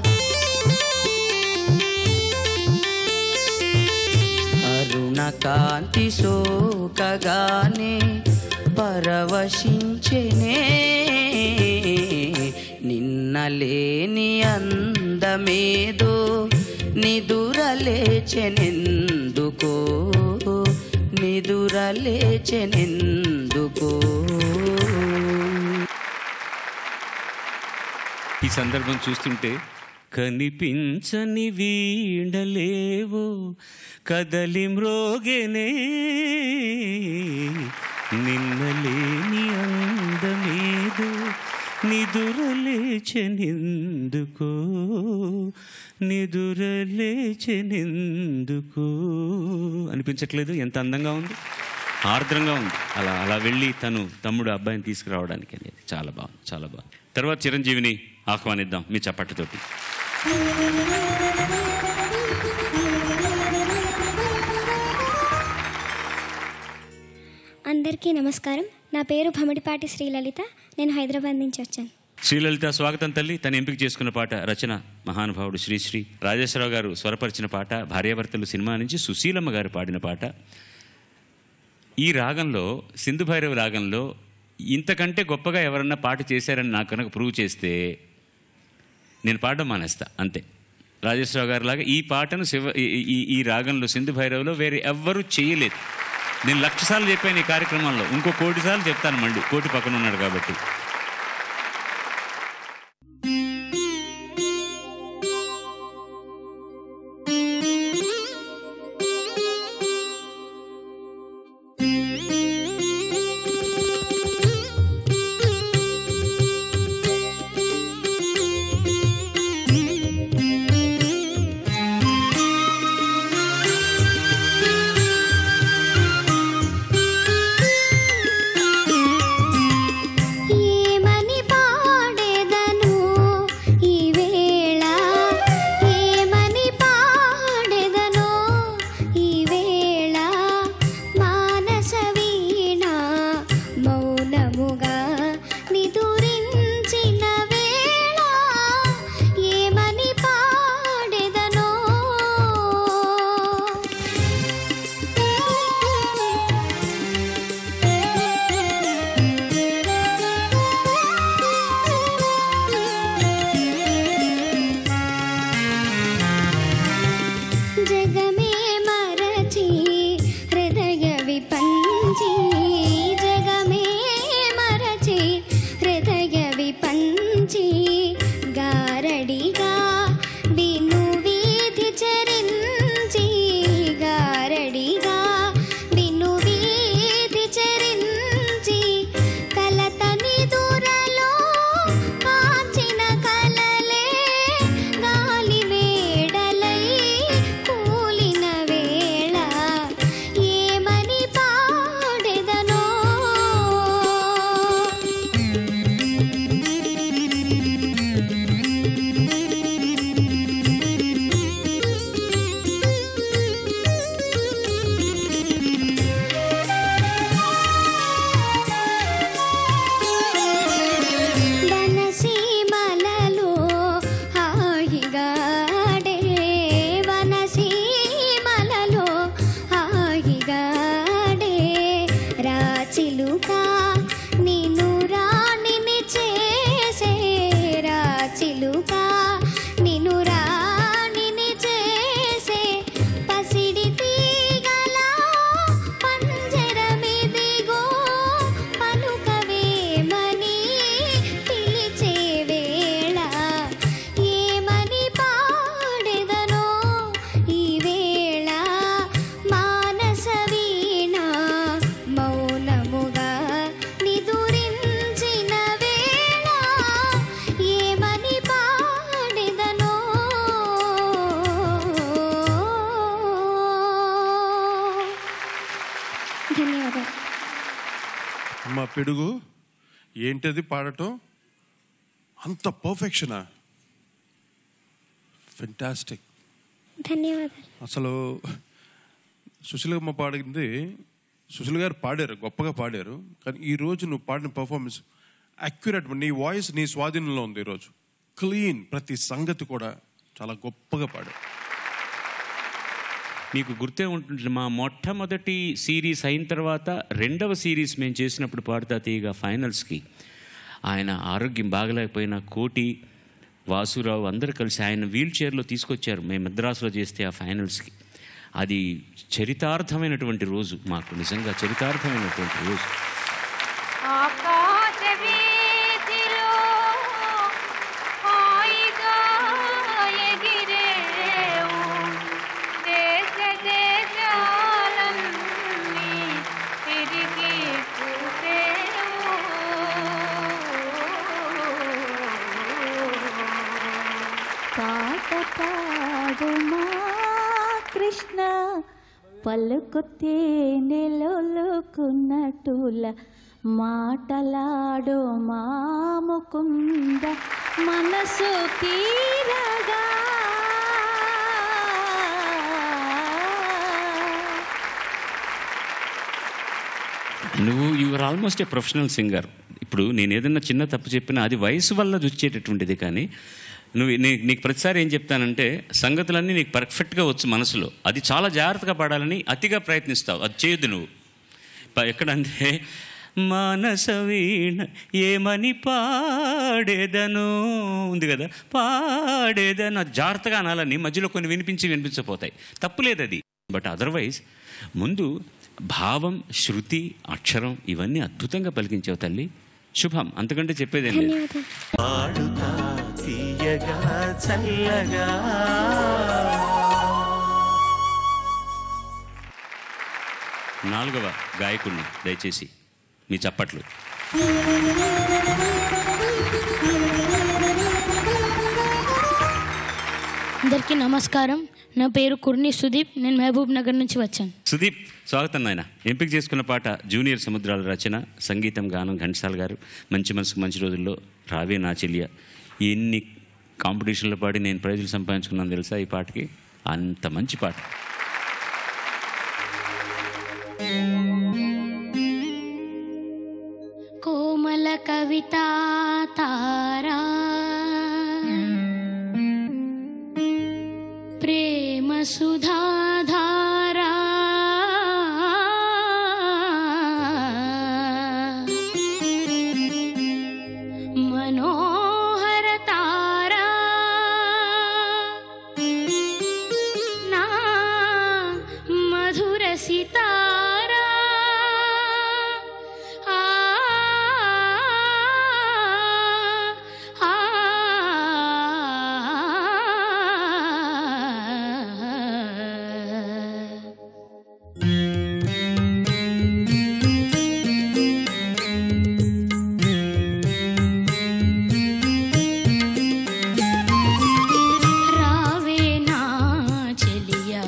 అరుణ కాంతి సోకగానే పరవశించెనే నిన్నలేని అందమేదో నిదురలేచెనెందుకో నిదురలేచెనెందుకో ఈ సందర్భం చూస్తుంటే కనిపించని వీడలేవు కదలి మ్రోగెనే నిన్నలేని అందమేదో నిదురలేచెనెందుకో నిదురలేచెనెందుకో అనిపించట్లేదు ఎంత అందంగా ఉంది ఆర్ద్రంగా ఉంది అలా అలా వెళ్ళి తను తమ్ముడు అబ్బాయిని తీసుకురావడానికి అనేది చాలా బాగుంది చాలా బాగుంది తర్వాత చిరంజీవిని ఆహ్వానిద్దాం మీ చప్పట్లతోటి అందరికీ నమస్కారం నా పేరు భమిడిపాటి శ్రీలలిత నేను హైదరాబాద్ నుంచి వచ్చాను శ్రీలలిత స్వాగతం తల్లి తను ఎంపిక చేసుకున్న పాట రచన మహానుభావుడు శ్రీశ్రీ రాజేశ్వరరావు గారు స్వరపరిచిన పాట భార్యాభర్తలు సినిమా నుంచి సుశీలమ్మ గారు పాడిన పాట ఈ రాగంలో సింధు భైరవ రాగంలో ఇంతకంటే గొప్పగా ఎవరన్నా పాట చేశారని నాకు కనుక ప్రూవ్ చేస్తే నేను పాడడం మానేస్తా అంతే రాజేశ్వరరావు గారి లాగా ఈ పాటను శివ ఈ- ఈ ఈ రాగంలో సింధు భైరవ్లో వేరే ఎవ్వరూ చేయలేదు నేను లక్ష సార్లు చెప్పాను ఈ కార్యక్రమంలో ఇంకో కోటి సార్లు చెప్తాను మళ్ళీ కోటి పక్కన ఉన్నాడు కాబట్టి ఏమని పాడెదను ఈ వేళ ఏమని పాడెదను ఈ వేళ మానస వీణ మౌనముగా నిదురించిన వేళ ఏమని పాడెదనో జగమే మరచి హృదయ విపంచి జగమే మరచి హృదయ విపంచి గారడిగా విను వీధి చరించి గారడిగా విను వీధి చరించి కలతని దూరలో కాచిన కలలే గాలి మేడలై కూలిన వేళ ఏమని పాడెదనో వనసీమలలో హాయిగాడే వనసీమలలో హాయిగాడే రాచిలుక నిన్ను రాణిని చేసే రాచిలుక నిన్ను రాణిని చేసే పసిడి తీగల పంజరమిదిగో పలుకవేమని పిలిచే వేళ ఏమని పాడెదనో ఈ వేళ మానస వీణ మౌనముగా నిదురించిన వేళ ఏమని పాడెదనో ధన్యవాదాలు అమ్మ పిడుగు ఏంటది పాడటం అంత పర్ఫెక్షనా ఫెంటాస్టిక్ ధన్యవాదాలు అసలు సుశీలమ్మ పాడింది సుశీల్ గారు పాడారు గొప్పగా పాడారు కానీ ఈ రోజు నువ్వు పాడిన పర్ఫార్మెన్స్ అక్యురేట్ నీ వాయిస్ నీ స్వాధీనంలో ఉంది ఈరోజు క్లీన్ ప్రతి సంగతి కూడా చాలా గొప్పగా పాడారు మీకు గుర్తే ఉంటుంది మా మొట్టమొదటి సిరీస్ అయిన తర్వాత రెండవ సిరీస్ మేము చేసినప్పుడు పాడుతా తీయగా ఫైనల్స్కి ఆయన ఆరోగ్యం బాగలేకపోయిన కోటి వాసురావు అందరూ కలిసి ఆయన వీల్ చైర్లో తీసుకొచ్చారు మేము మద్రాసులో చేస్తే ఆ ఫైనల్స్కి అది చరితార్థమైనటువంటి రోజు మాకు నిజంగా చరితార్థమైనటువంటి రోజు ఆకాశ వీధిలో హాయిగా ఎగిరేవు దేశ దేశాలన్నీ తిరిగి చూసేవు పాట పాడుమా కృష్ణ పలుకుతే నెలొలుకున్నట్టుల మాటలాడో మాముకుంద మనసు తీరగా నువ్వు your almost a professional singer ఇప్పుడు నేను ఏదైనా చిన్న తప్పు చెప్పినా అది వయసు వల్ల వచ్చేటటువంటిది కానీ నువ్వు నీ- నీకు ప్రతిసారి ఏం చెప్తానంటే సంగతులన్నీ నీకు పర్ఫెక్ట్గా వచ్చు మనసులో అది చాలా జాగ్రత్తగా పాడాలని అతిగా ప్రయత్నిస్తావు అది చేయొద్దు నువ్వు ప- ఎక్కడంటే మానస వీణ ఏమని పాడేదను ఉంది కదా పాడేదను అది జాగ్రత్తగా అనాలని మధ్యలో కొన్ని వినిపించి వినిపించపోతాయి తప్పులేదు అది బట్ అదర్వైజ్ ముందు భావం శృతి అక్షరం ఇవన్నీ అద్భుతంగా పలికించావు తల్లి శుభం అంతకంటే చెప్పేదేం లేదు పాడుతా తీయగా చల్లగా నాలుగవ గాయకుడిని దయచేసి మీ చప్పట్లు అందరికీ నమస్కారం నా పేరు కుర్ని సుదీప్ నేను మహబూబ్ నగర్ నుంచి వచ్చాను సుదీప్ స్వాగతం నాయన ఎంపిక చేసుకున్న పాట జూనియర్ సముద్రాల రచన సంగీతం గానం ఘంటసాల్ గారు మంచి మనసుకు మంచి రోజుల్లో రావే నా చెల్లియ ఎన్ని కాంపిటీషన్లో పాడి నేను ప్రైజులు సంపాదించుకున్నాను తెలుసా ఈ పాటకి అంత మంచి పాట కోమల కవితా తారా ప్రేమ సుధాధారా మనోహర తారా నా మధుర సితారా ఆ ఆ రావే నా చెలియా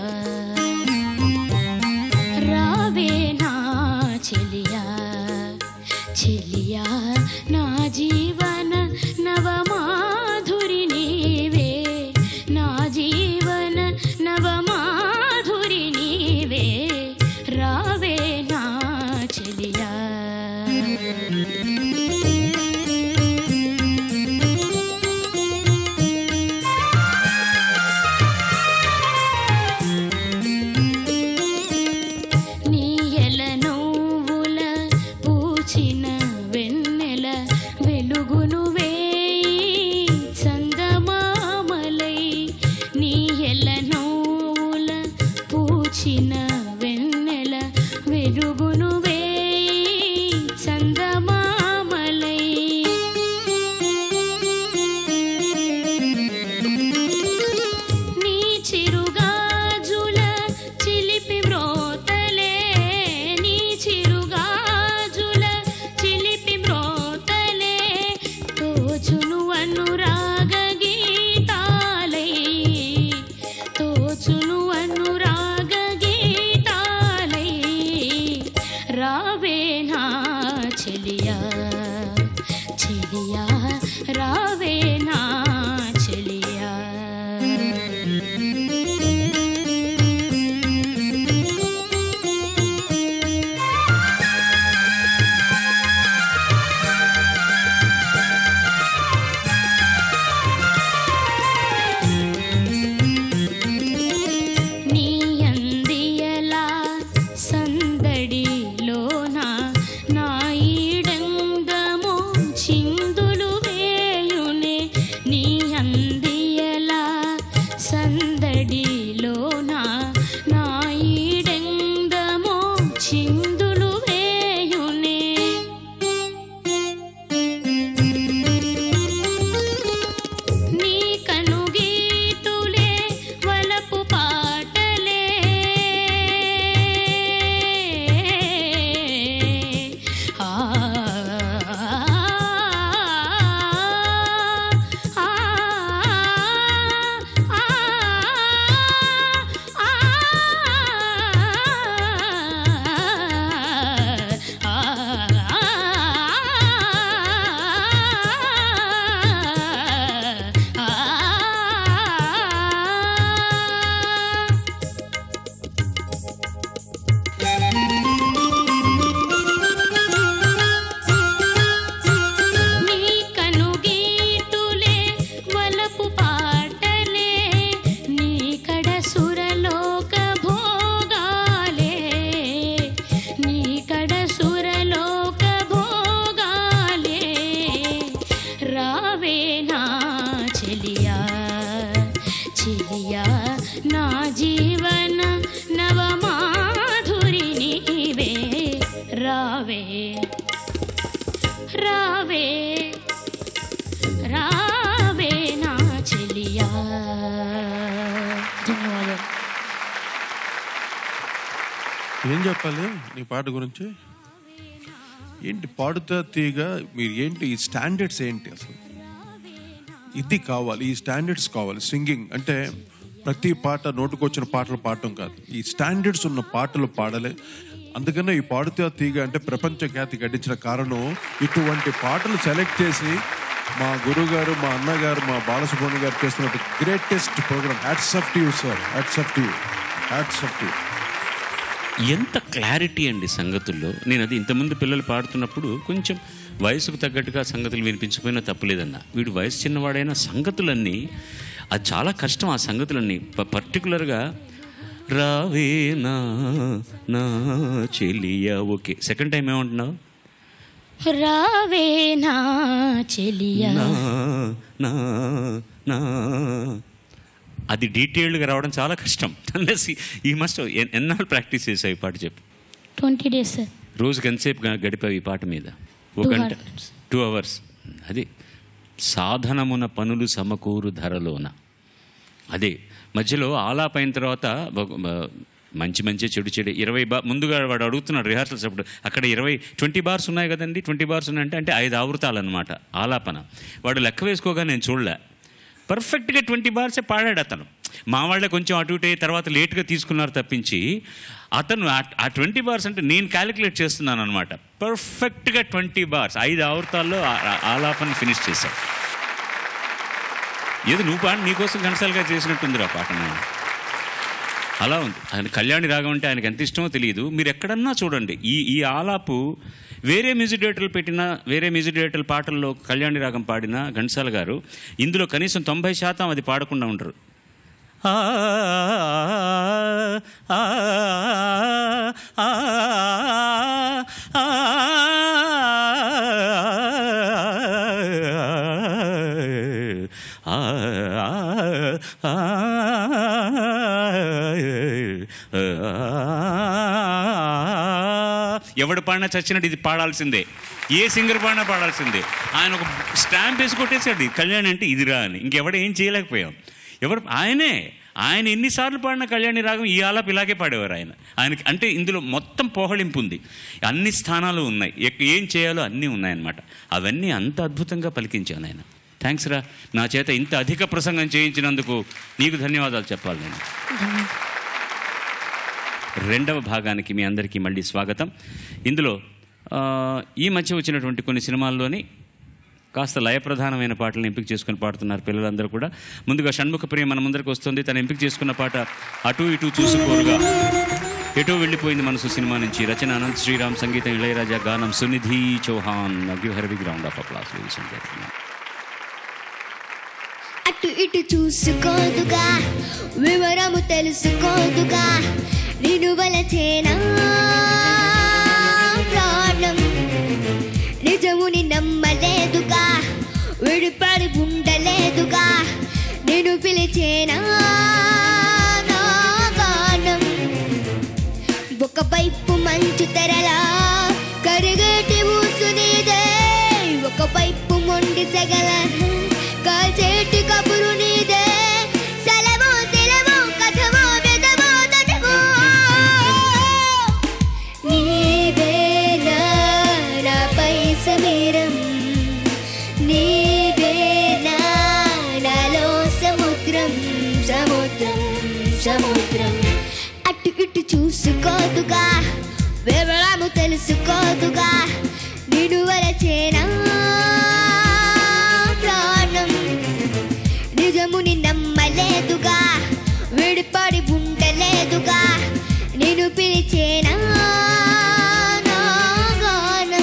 రావే నా చెలియా చెలియా నా జీవన నవమాధురి నీవే నా జీవన నవమాధురి నీవే రావే నా చెలియా నీయల నవ్వుల పూచిన వెన్నెల వెలుగును వేయి చందమామలై నీయల నవ్వుల పూచిన వెన్నెల వెలుగును వేయి చందమామలై నీ చిరుగాజుల చిలిపి మ్రోతలే నీ చిరుగాజుల చిలిపి మ్రోతలే తోచును అనురాగ గీతాలై తోచును అనురాగ గీతాలై రావే నా చెలియా చెలియా రావే నా చెలియా నీ అందియలా సందడిలోన నా ఈడంగము చిందులు వేయు రావే రావే నా చెలియా ధన్యవాదాలు ఏం చెప్పాలి నీ పాట గురించి ఏంటి పాడుతా తీగ మీరు ఏంటి ఈ స్టాండర్డ్స్ ఏంటి అసలు ఇది కావాలి ఈ స్టాండర్డ్స్ కావాలి సింగింగ్ అంటే ప్రతి పాట నోటుకొచ్చిన పాటలు పాడటం కాదు ఈ స్టాండర్డ్స్ ఉన్న పాటలు పాడలే అందుకనే ఈ పాడుతా తీగ అంటే ప్రపంచ ఖ్యాతి గడించిన కారణం ఇటువంటి పాటలు సెలెక్ట్ చేసి మా గురుగారు మా అన్నగారు మా బాలసుబ్రహ్మణ్య గారు చేస్తున్న greatest programme hats off to you sir hats off to you hats off to you ఎంత క్లారిటీ అండి సంగతుల్లో నేను అది ఇంతకుముందు పిల్లలు పాడుతున్నప్పుడు కొంచెం వయసుకు తగ్గట్టుగా సంగతులు వినిపించకపోయినా తప్పులేదన్న వీడు వయసు చిన్నవాడైన సంగతులన్నీ అది చాలా కష్టం ఆ సంగతులన్నీ ప- పర్టికులర్గా రావే నా నా చెలియా ఓకే సెకండ్ టైం ఏమంటున్నావు రావే నా చెలియా నా నా నా అది డీటెయిల్డ్గా రావడం చాలా కష్టం అన్లెస్ ఈ మస్ట్ ఎన్నాళ్ళు ప్రాక్టీస్ చేసావు ఈ పాట చెప్పు ట్వంటీ డేస్ సార్ రోజుకి ఎంతసేపు గ- గడిపావు ఈ పాట మీద ఒక Two గంట hours. టూ అవర్స్ అది సాధనమున పనులు సమకూరు ధరలోన అదే మధ్యలో ఆలాపైన తర్వాత ఒక- మ- మంచి మంచి చెడు చెడు ఇరవై బా ముందుగా వాడు అడుగుతున్నాడు రిహార్సల్స్ అప్పుడు అక్కడ ఇరవై ట్వంటీ బార్స్ ఉన్నాయి కదండి ట్వంటీ బార్స్ ఉన్నాయంటే అంటే ఐదు ఆవృతాలు అనమాట ఆలాపన వాడు లెక్క వేసుకోగా నేను చూడలే పర్ఫెక్ట్గా ట్వంటీ బార్సే పాడాడు అతను మా వాళ్ళే కొంచెం అటు ఇటే తర్వాత లేట్గా తీసుకున్నారు తప్పించి అతను ఆ- ఆ ట్వంటీ బార్స్ అంటే నేను క్యాలిక్యులేట్ చేస్తున్నాను అనమాట పర్ఫెక్ట్గా ట్వంటీ బార్స్ ఐదు ఆవృతాల్లో ఆ- ఆ- ఆలాపన ఫినిష్ చేశాడు ఏది నువ్వు పాడు నీకోసం ఘంటసాలుగా చేసినట్టుందిరా పాట నాయన అలా ఉంది ఆయన కళ్యాణి రాగం అంటే ఆయనకి ఎంత ఇష్టమో తెలియదు మీరు ఎక్కడన్నా చూడండి ఈ ఈ ఆలాపు వేరే మ్యూజిక్ డైరెక్టర్లు పెట్టిన వేరే మ్యూజిక్ డైరెక్టర్ల పాటల్లో కళ్యాణి రాగం పాడిన ఘంటసాల గారు ఇందులో కనీసం తొంభై శాతం అది పాడకుండా ఉంటారు ఆ, ఆ, ఆ, ఆ, ఆ, ఆ, ఎవడు పాడినా చచ్చినట్టు ఇది పాడాల్సిందే ఏ సింగర్ పాడినా పాడాల్సిందే ఆయన ఒక స్టాంప్ వేసి కొట్టేశాడు ఇది కళ్యాణి అంటే ఇదిరా అని ఇంకెవడ ఏం చేయలేకపోయాం ఎవరు ఆయనే ఆయన ఎన్నిసార్లు పాడిన కళ్యాణి రాగం ఈ ఆలాపు ఇలాగే పాడేవారు ఆయన ఆయనకి అంటే ఇందులో మొత్తం పోహళింపు ఉంది అన్ని స్థానాలు ఉన్నాయి ఎక్- ఏం చేయాలో అన్నీ ఉన్నాయన్నమాట అవన్నీ అంత అద్భుతంగా పలికించాను ఆయన థ్యాంక్స్ రా నా చేత ఇంత అధిక ప్రసంగం చేయించినందుకు నీకు ధన్యవాదాలు చెప్పాలి నేను రెండవ భాగానికి మీ అందరికీ మళ్ళీ స్వాగతం ఇందులో ఆ, ఈ మధ్య వచ్చినటువంటి కొన్ని సినిమాల్లోని కాస్త లయప్రధానమైన పాటలను ఎంపిక చేసుకుని పాడుతున్నారు పిల్లలందరూ కూడా ముందుగా షణ్ముఖ ప్రియ మన ముందరికి వస్తుంది తను ఎంపిక చేసుకున్న పాట అటు ఇటు చూసుకోరుగా ఎటో వెళ్ళిపోయింది మనసు సినిమా నుంచి రచన అనంత్ శ్రీరామ్ సంగీతం ఇళయరాజా గానం Sunidhi Chauhan give her big round of applause అటు ఇటు చూసుకోదుగా వివరము తెలుసుకోదుగా నిన్ను వలచేనా ప్రాణం నిజముని నమ్మలేదుగా విడిపడి ఉండలేదుగా నేను పిలిచేనా నా గానం ఒకవైపు మంచు తెరలా కరిగేటి ఊసు నీదే ఒకవైపు మొండి సెగల కాల్చేటి కబురు నీదే సెలవు సెలవు కథవో వెదవో దటవో నీవే నా నాపై సమీరం నీవే నా నాలో సముద్రం సముద్రం సముద్రం అటు ఇటు చూసుకోదుగా వివరము తెలుసుకోదుగా నిన్ను వరచేనా ప్రాణం నిజముని నమ్మలేదుగా విడిపడి ఉండలేదుగా నేను పిలిచేనా నా గానం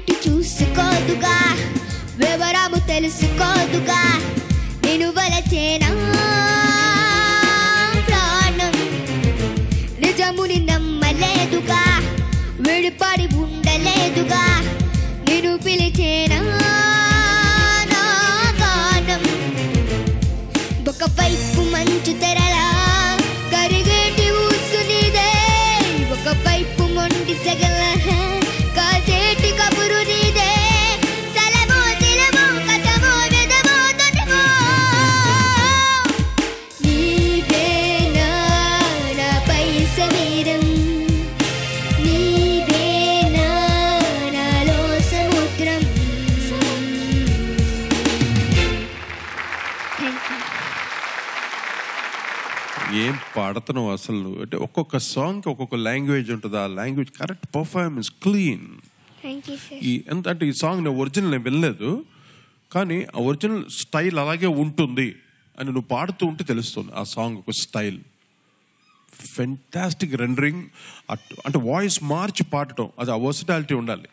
కంటి చూసుకోదుగా వివరము తెలుసుకోదుగా నేను వలచేనా ప్రాణం నిజముని నమ్మలేదుగా విడిపడి ఉండలేదుగా నేను పిలిచేనా నా గానం ఒకవైపు మంచు తెరలా కరిగేటి ఊసు నీదే ఒకవైపు మొండి సెగల కాసేటి కబురు నీదే సెలవు సెలవు కథమో వెదమో తొటమో నీవేనా నాపై సమీరం నీవేనా నాలో సముద్రం థ్యాంక్ యూ ఏం పాడుతున్నావు అసలు నువ్వు? అంటే ఒక్కొక్క సాంగ్ ఒక్కొక్క లాంగ్వేజ్ ఉంటుంది ఆ language correct performance clean thank you sir ఈ ఎంత అంటే ఈ సాంగ్ నేను ఒరిజినల్ నేను వినలేదు కానీ ఆ ఒరిజినల్ స్టైల్ అలాగే ఉంటుంది అని నువ్వు పాడుతూ ఉంటే తెలుస్తుంది ఆ సాంగ్ ఒక స్టైల్ ఫెంటాస్టిక్ రెండరింగ్ అంటే వాయిస్ మార్చి పాడటం అది ఆ వర్సిటాలిటీ ఉండాలి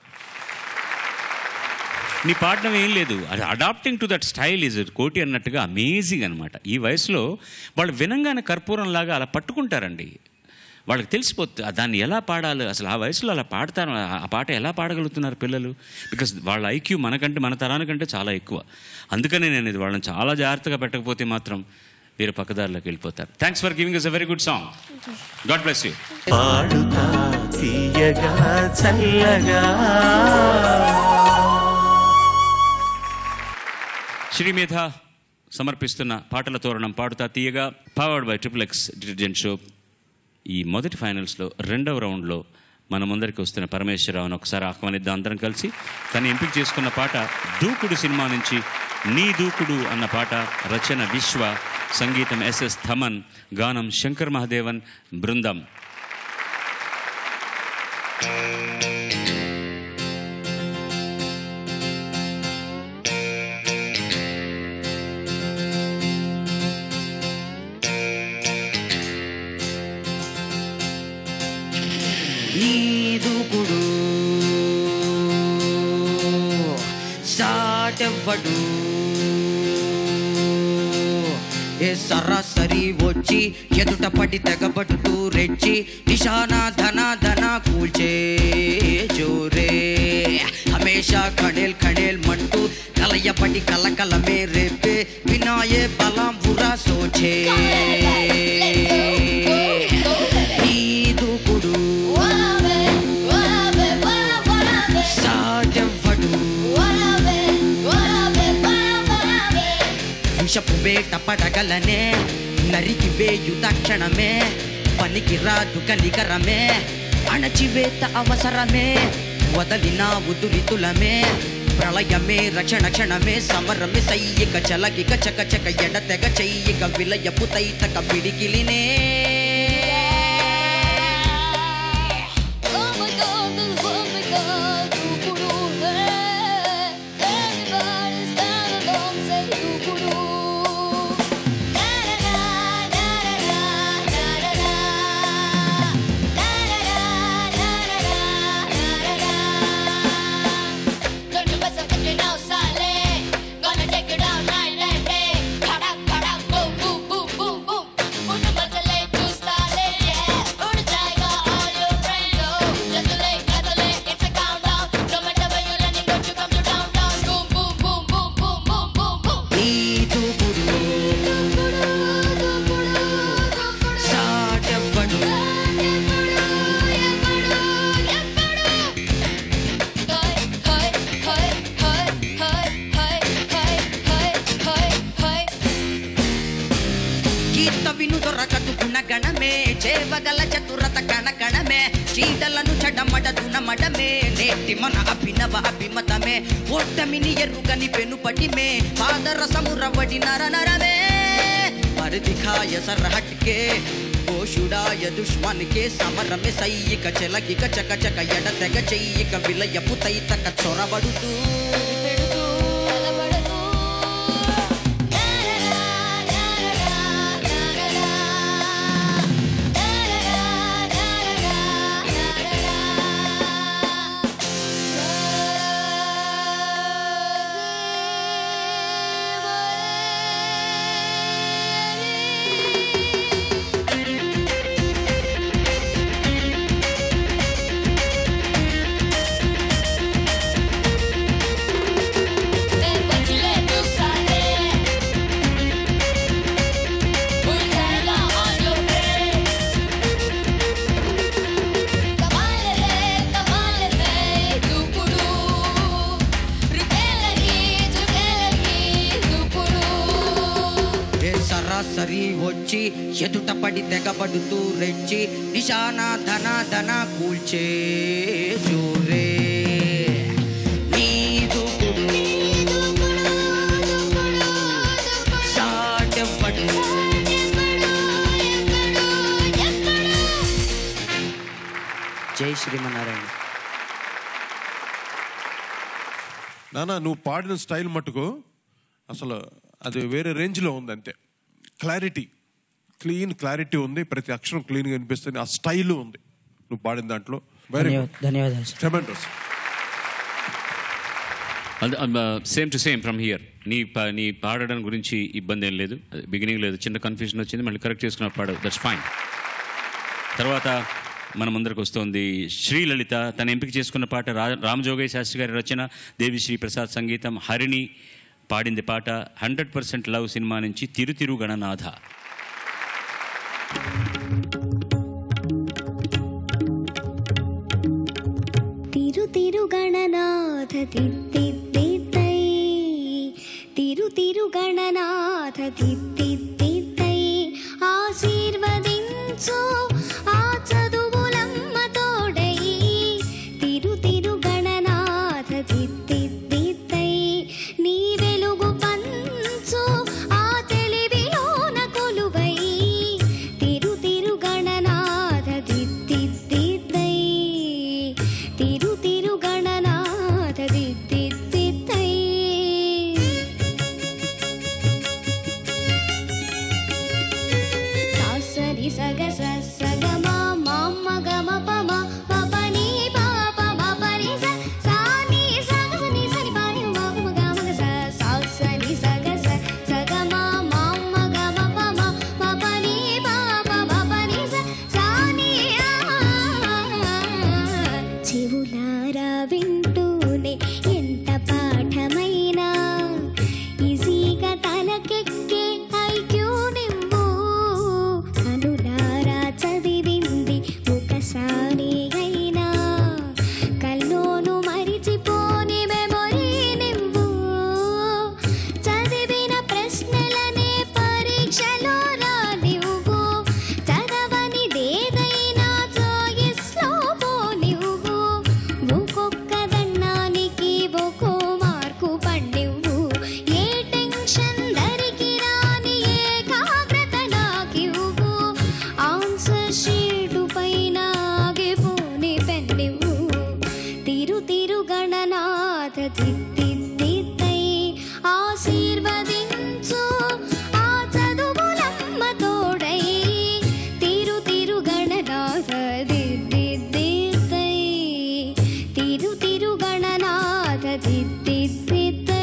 నీ పాడడం ఏం లేదు అది adapting to that style is Koti అన్నట్టుగా అమేజింగ్ అనమాట ఈ వయసులో వాళ్ళు వినంగానే కర్పూరం లాగా అలా పట్టుకుంటారండి వాళ్ళకి తెలిసిపోతుంది దాన్ని ఎలా పాడాలి అసలు ఆ వయసులో అలా పాడతారు ఆ పాట ఎలా పాడగలుగుతున్నారు పిల్లలు బికాస్ వాళ్ళ ఐక్యూ మనకంటే మన తరానికంటే చాలా ఎక్కువ అందుకనే నేను ఇది వాళ్ళని చాలా జాగ్రత్తగా పెట్టకపోతే మాత్రం వేరే పక్కదారిలోకి వెళ్ళిపోతారు thanks for giving is a very good song God bless you Padutha Theeyaga చల్లగా శ్రీమేధ సమర్పిస్తున్న పాటల తోరణం Padutha Theeyaga powered by triple X detergent show ఈ మొదటి ఫైనల్స్లో రెండవ రౌండ్లో మన ముందరికి వస్తున్న పరమేశ్వరరావుని ఒకసారి ఆహ్వానిద్దాం అందరం కలిసి తను ఎంపిక చేసుకున్న పాట దూకుడు సినిమా నుంచి నీ దూకుడు అన్న పాట రచన విశ్వ సంగీతం ఎస్ఎస్ థమన్ గానం శంకర్ మహాదేవన్ బృందం నీ దూకుడు సాటెవ్వడు ఏ సరాసరి వచ్చి ఎదుట పడి తెగబడుతూ రెచ్చి నిశాన ధన ధన కూల్చే జోరే హమేషా కడేల్ కడేల్ మంటూ కలయపడి కలకలమే రేపే వినాయే బలం బురా సోచే నీ దూకుడు సాటెవ్వడు విషపు వేట పడగలనే నరికి వేయు తక్షణమే పనికి రాదు కనికరమే అణచివేత అవసరమే వదలిన ఉదురితులమే ప్రళయమే రక్షణ క్షణమే సమరమే సయ్యిక చలగిక చక చక ఎడ తెగ చెయ్యిక విలయపు తైతక పిడికిలినే నీ దూకుడు సాటెవ్వడు గీత విను దొరకదు గుణగణమే చేవగల చతురత కణకణమే చీటలను చెడమడ దునమడమే నేటి మన అభినవ అభిమతమే ఓటమిని ఎరుగని పెనుపటిమే పాదరసము రవ్వడి నర నరమే పరిధిఖాయ సర్హట్కే కోషుడాయ దుష్మన్కే సమరమే సైయిక చెలగిక చక చక ఎడ తెగ చెయ్యిక విలయపు తైతక చొరబడుతూ la la la la la la వచ్చి ఎదుట పడి తెగబడుతూ రెచ్చి నిశానా ధన ధన కూల్చే జోరే నీ దూకుడు సాటెవ్వడు జై శ్రీమన్నారాయణ నానా నువ్వు పాడిన స్టైల్ మటుకు అసలు అది వేరే రేంజ్లో ఉంది అంతే క్లారిటీ క్లీన్ క్లారిటీ ఉంది ప్రతి అక్షరం క్లీన్గా అనిపిస్తుంది ఆ స్టైల్ ఉంది నువ్వు పాడిన దాంట్లో వెరీ ధన్యవాద- ధన్యవాదాలు sir tremendous same to same from here నీ పా- నీ పాడడం గురించి ఇబ్బంది ఏం లేదు బిగినింగ్ లేదు చిన్న కన్ఫ్యూజన్ వచ్చింది మళ్ళీ కరెక్ట్ చేసుకున్న పాడు దట్స్ ఫైన్ తర్వాత మన ముందరకు వస్తోంది శ్రీలలిత తన ఎంపిక చేసుకున్న పాట రా రామజోగయ్య శాస్త్రి గారి రచన దేవిశ్రీ ప్రసాద్ సంగీతం హరిణి పాడింది పాట హండ్రెడ్ పర్సెంట్ లవ్ సినిమా నుంచి తిరుతిరు గణనాథ తిరు తిరు గణనాథ తిత్తిత్తై తిరు తిరు గణనాథ తిత్తిత్తై ఆశీర్వదించు ఆ చదువులమ్మ తోడై తిరు తిరు గణనాథ తిత్తిత్తై నీ వెలుగు పంచు ఆ తెలివిలోన కొలువై తిరు తిరు గణనాథ తిత్తిత్తై తిరు తిరు గణనాథ తిత్తిత్తై సాసరి సగ సగ మా మామ గమ పమ పపని పాప మపని స సాని సగ సని సని పాని మామ గమ స సాసరి సగ సగ మా మామ గమ పమ పపని పాప మపని స సాని చెవులారా వింటూనే ఎంత పాఠమైనా ఈజీగా తలకెక్కే ఐక్యూ నింబు కనులారా చదివింది ఒకసారి అయినా కల్లోను మరిచిపోని మెమొరీ నింబు చదివిన ప్రశ్నలనే పరీక్షలో రానివ్వు చదవని దేదైనా చాయిస్లో పోనివ్వు ఒక్కొక్క దన్నానికి ఒక్కో మార్కు పండివ్వు ఏ టెన్షన్ దరికి రాని ఏకాగ్రత నాకివ్వు ఆన్సర్ షీటు పైన ఆగిపోని పెన్నివ్వు తిరు తిరు గణనాథ తిత్తిత్తై ఆశీర్వదించు ఆ చదువులమ్మ తోడై తిరు తిరు గణనాథ దిద్దిద్దై తిరు తిరు గణనాథ దిద్దిద్దై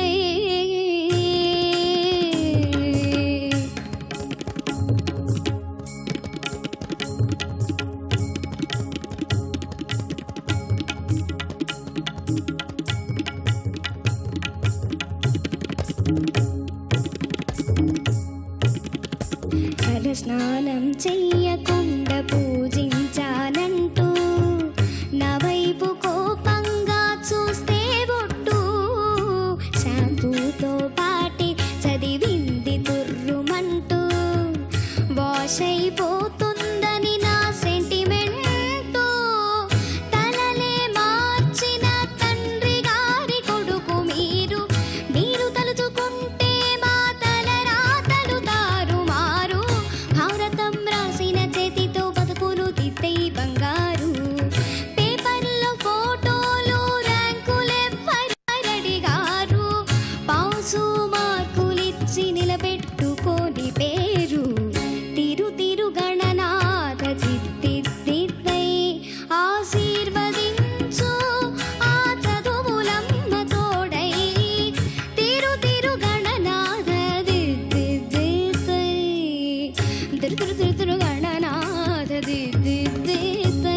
తల స్నానం చెయ్యకుండా పూజించానంటూ నా వైపు కోపంగా చూస్తే ఒట్టు షాంపూతో పాటి చదివింది తుర్రుమంటూ వాష్ అయిపోతుందని నా సెంటిమెంటు తలలే మార్చిన తండ్రి గారి కొడుకు మీరు మీరు తలుచుకుంటే మా తల రాతలు తారుమారు భారతం రాసిన చేతితో బతుకులు తిత్తే బంగారు పేపర్లో ఫోటోలు ర్యాంకులెవ్వరడిగారు పాసు మార్కులిచ్చి నిలబెట్టుకోని పేరు తిరు తిరు గణనాథ తిత్తిత్తై ఆశీర్వదించు ఆ చదువులమ్మ తోడై తిరు తిరు గణనాథ దిద్దిద్దై తిరు తిరు తిరు తిరు గణనాథ దిద్దిద్దై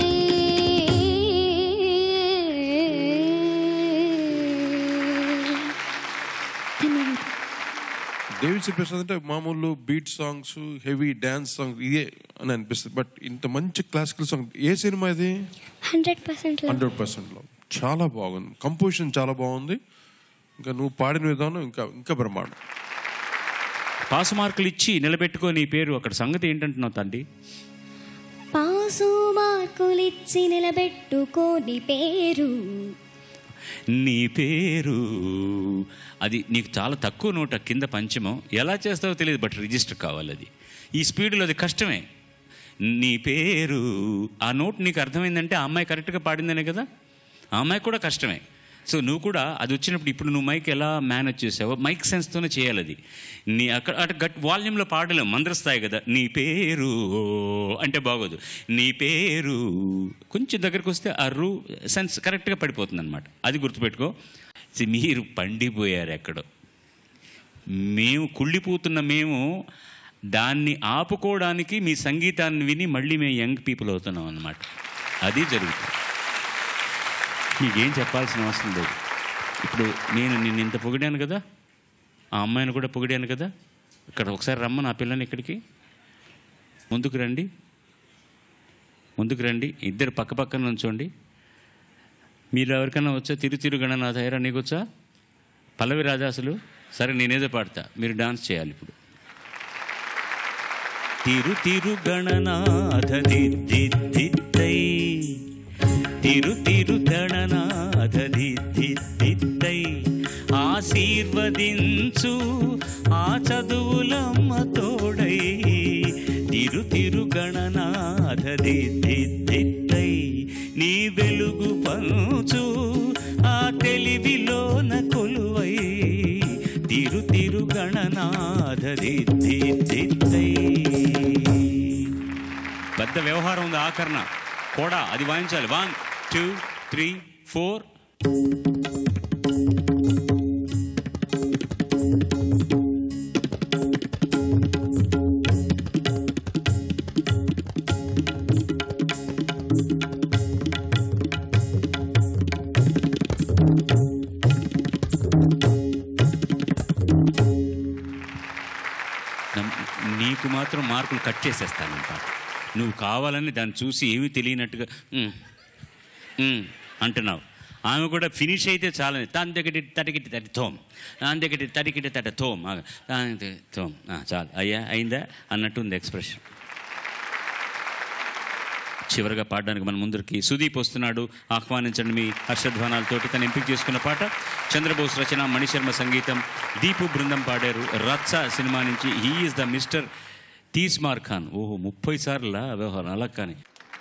ధన్యవాదాలు డేవిడ్ ప్రసాద్ అంటే మామూలు beat songs heavy dance songs ఇదే అని అనిపిస్తుంది బట్ ఇంత మంచి క్లాసికల్ సాంగ్ ఏ సినిమా ఇది హండ్రెడ్ పర్సెంట్ హండ్రెడ్ పర్సెంట్లో చాలా బాగుంది కంపోజిషన్ చాలా బాగుంది ఇంకా నువ్వు పాడిన విధానం ఇంకా ఇంకా బ్రహ్మాండం పాస్ మార్కులు ఇచ్చి నిలబెట్టుకో నీ పేరు అక్కడ సంగతి ఏంటంటున్నావు తండ్రి పాసు మార్కులిచ్చి నిలబెట్టుకోని పేరు నీ పేరు అది నీకు చాలా తక్కువ నోట కింద పంచమం ఎలా చేస్తావో తెలియదు బట్ రిజిస్టర్ కావాలి అది ఈ స్పీడ్లో అది కష్టమే నీ పేరు ఆ నోట్ నీకు అర్థమైందంటే ఆ అమ్మాయి కరెక్ట్గా పాడిందనే కదా ఆ అమ్మాయి కూడా కష్టమే సో నువ్వు కూడా అది వచ్చినప్పుడు ఇప్పుడు నువ్వు మైక్ ఎలా మేనేజ్ చేసావో మైక్ సెన్స్తోనే చేయాలి అది నీ అక్కడ అటు గట్ వాల్యూమ్లో పాడలేము మందరస్థాయి కదా నీ పేరు అంటే బాగోదు నీ పేరు కొంచెం దగ్గరికి వస్తే ఆ రూ సెన్స్ కరెక్ట్గా పడిపోతుంది అనమాట అది గుర్తుపెట్టుకో See, మీరు పండిపోయారు ఎక్కడో మేము కుళ్ళిపోతున్న మేము దాన్ని ఆపుకోవడానికి మీ సంగీతాన్ని విని మళ్ళీ మేము యంగ్ పీపుల్ అవుతున్నాం అన్నమాట అది జరుగుతుంది మీకేం చెప్పాల్సిన అవసరం లేదు ఇప్పుడు నేను నిన్ను ఇంత పొగిడాను కదా ఆ అమ్మాయిని కూడా పొగిడాను కదా ఇక్కడ ఒకసారి రమ్మ నా పిల్లని ఇక్కడికి ముందుకు రండి ముందుకు రండి ఇద్దరు పక్క పక్కన ఉంచోండి మీరు ఎవరికైనా వచ్చా తిరు తిరు గణనాథ హైరా నీకు వచ్చా పల్లవి రాజాసులు సరే నేనేదో పాడతా మీరు డాన్స్ చేయాలి ఇప్పుడు తిరు తిరు గణనాథ దిద్దిద్దై తిరు తిరు గణనాథ దిద్దిద్దై ఆశీర్వదించు ఆ చదువులమ్మ తోడై తిరు తిరు గణనాథ దిద్దిద్దై నీ వెలుగు పంచు ఆ తెలివిలోన కొలువై తిరు తిరు గణనాథ దిద్దిద్దై పెద్ద వ్యవహారం ఉంది ఆకరణ కూడా అది వాయించాలి వన్ టూ త్రీ ఫోర్ నమ్- నీకు మాత్రం మార్కులు కట్ చేసేస్తానంట నువ్వు కావాలని దాన్ని చూసి ఏమీ తెలియనట్టుగా "ఉమ్, ఉమ్" అంటున్నావు ఆమె కూడా ఫినిష్ అయితే చాలని తాను దగ్గర తడికిటి తడి తోమ్ దాని దగ్గర తడికిటి తట తోమ్ ఆ, దాని దగ్గర తోమ్ ఆ, చాలు అయ్యా అయిందా అన్నట్టుంది ఎక్స్ప్రెషన్ చివరిగా పాడడానికి మన ముందరికి సుదీప్ వస్తున్నాడు ఆహ్వానించండి మీ హర్షధ్వానాలతోటి తను ఎంపిక చేసుకున్న పాట చంద్రబోస్ రచన మణిశర్మ సంగీతం దీపు బృందం పాడారు రత్స సినిమా నుంచి he is the mister Teesmaar Khan ఓహో ముప్పై సార్ల వ్యవహారం అలా కానీ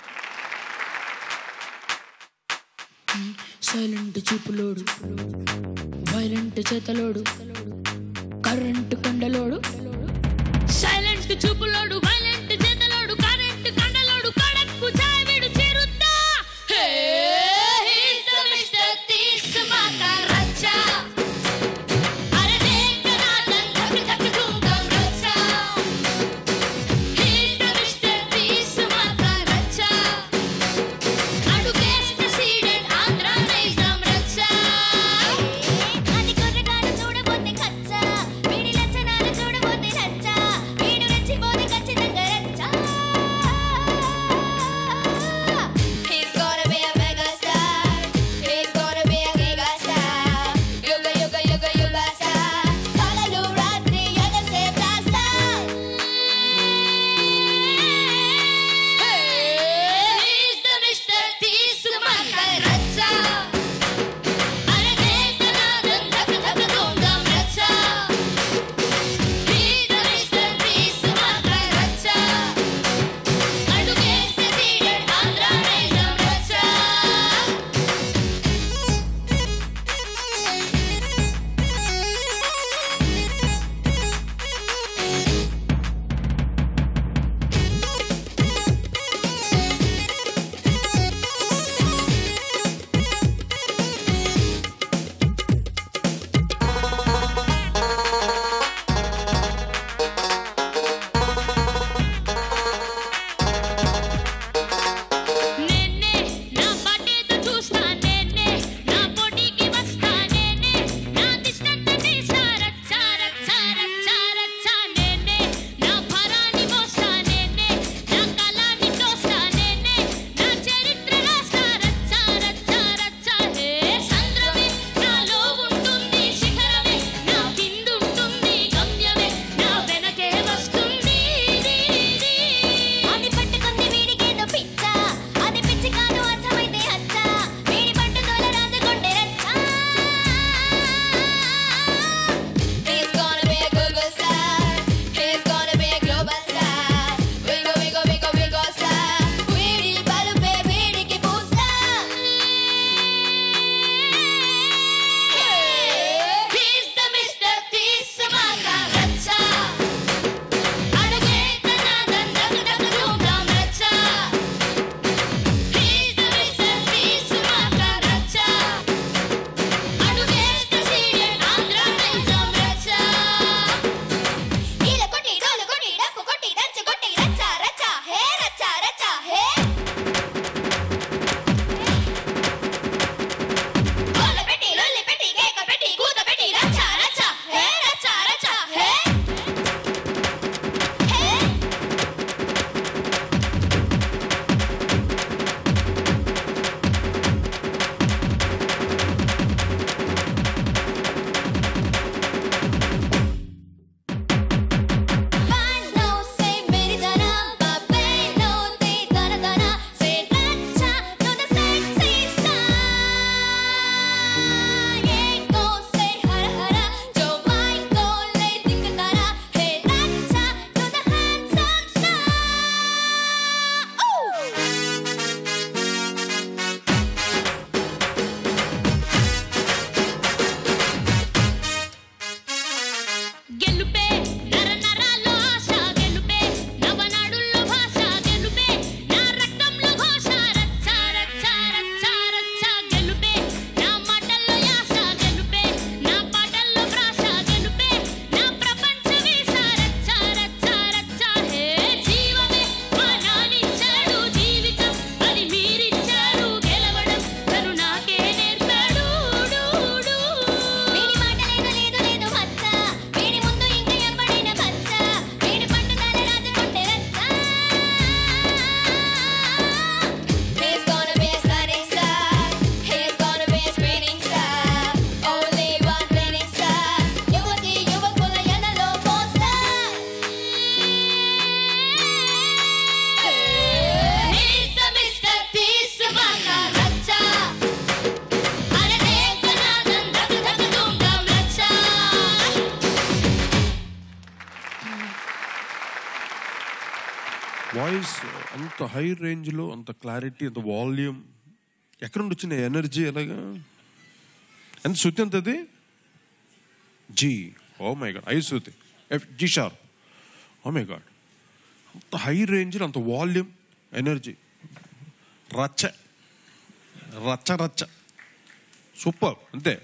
సైలెంట్ చూపులోడు వైలెంట్ చేతలోడు కరెంట్ కండలోడు సైలెంట్ చూపులోడు వైలెంట్ చేతలోడు కరెంట్ కండలోడు కడక్కు చావిడు చిరుద్దా హే he's the Mr. తీస్మాక రచ్చా అరే దేకనా దంగ్ ధక్ ధక్ ధూమ్ ధమ్ రచ్చా he's the Mr. తీస్మాక రచ్చా అడుగేస్తే సీడెడ్ ఆంధ్ర నైజాం రచ్చా అది కుర్రగాడు చూడబోతే కచ్చ వీడి లక్షణాలు చూడబోతే రచ్చ వీడు రెచ్చిపోతే కచ్చ వాయిస్ అంత హై రేంజ్లో అంత క్లారిటీ అంత వాల్యూమ్ ఎక్కడ నుండి వచ్చిన ఎనర్జీ ఎలాగా ఎంత శృతి ఎంత అది జీ ఓ మై గాడ్ ఐ శృతి F G sharp oh my god అంత హై రేంజ్లో అంత వాల్యూమ్ ఎనర్జీ రచ్చ రచ్చ రచ్చ సూపర్ అంతే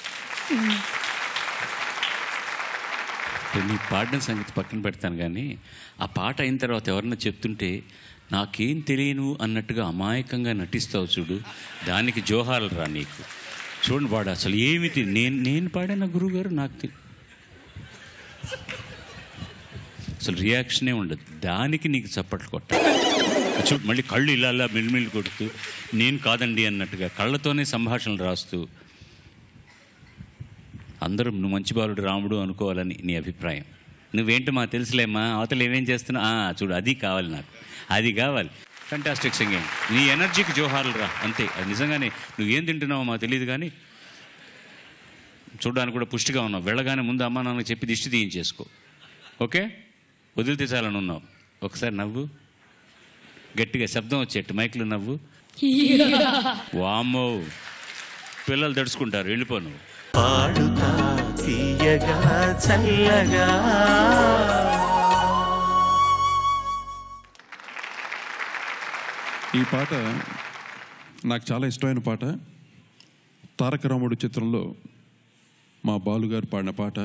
నీ పాడిన సంగతి పక్కన పెడతాను కానీ ఆ పాట అయిన తర్వాత ఎవరన్నా చెప్తుంటే నాకేం తెలియను అన్నట్టుగా అమాయకంగా నటిస్తావు చూడు దానికి జోహాలు రా నీకు చూడండి వాడు అసలు ఏమిటి నేను నేను పాడాన గురువుగారు నాకు తె- అసలు రియాక్షనే ఉండదు దానికి నీకు చప్పట్లు కొట్ట చూడు మళ్ళీ కళ్ళు ఇలా ఇలా మిల్మిల్లి కొడుతూ నేను కాదండి అన్నట్టుగా కళ్ళతోనే సంభాషణలు రాస్తూ అందరూ నువ్వు మంచి బాలుడు రాముడు అనుకోవాలని నీ అభిప్రాయం నువ్వేంటో మాకు తెలుసులేమ్మా అవతల ఏమేం చేస్తున్నావు ఆ, చూడు అది కావాలి నాకు అది కావాలి ఫంటాస్టిక్ సింగింగ్ నీ ఎనర్జీకి జోహార్లు రా అంతే అది నిజంగానే నువ్వేం తింటున్నావో మాకు తెలియదు కానీ చూడడానికి కూడా పుష్టిగా ఉన్నావు వెళ్ళగానే ముందు అమ్మా నాన్న చెప్పి దిష్టి తీయించేసుకో ఓకే వదిలితే చాలని ఉన్నావు ఒకసారి నవ్వు గట్టిగా శబ్దం వచ్చేట్టు మైక్లో నవ్వు వామ్మో పిల్లలు తడుచుకుంటారు వెళ్ళిపో నువ్వు పాడుతా తీయగా చల్లగా ఈ పాట నాకు చాలా ఇష్టమైన పాట తారక రాముడు చిత్రంలో మా బాలుగారు పాడిన పాట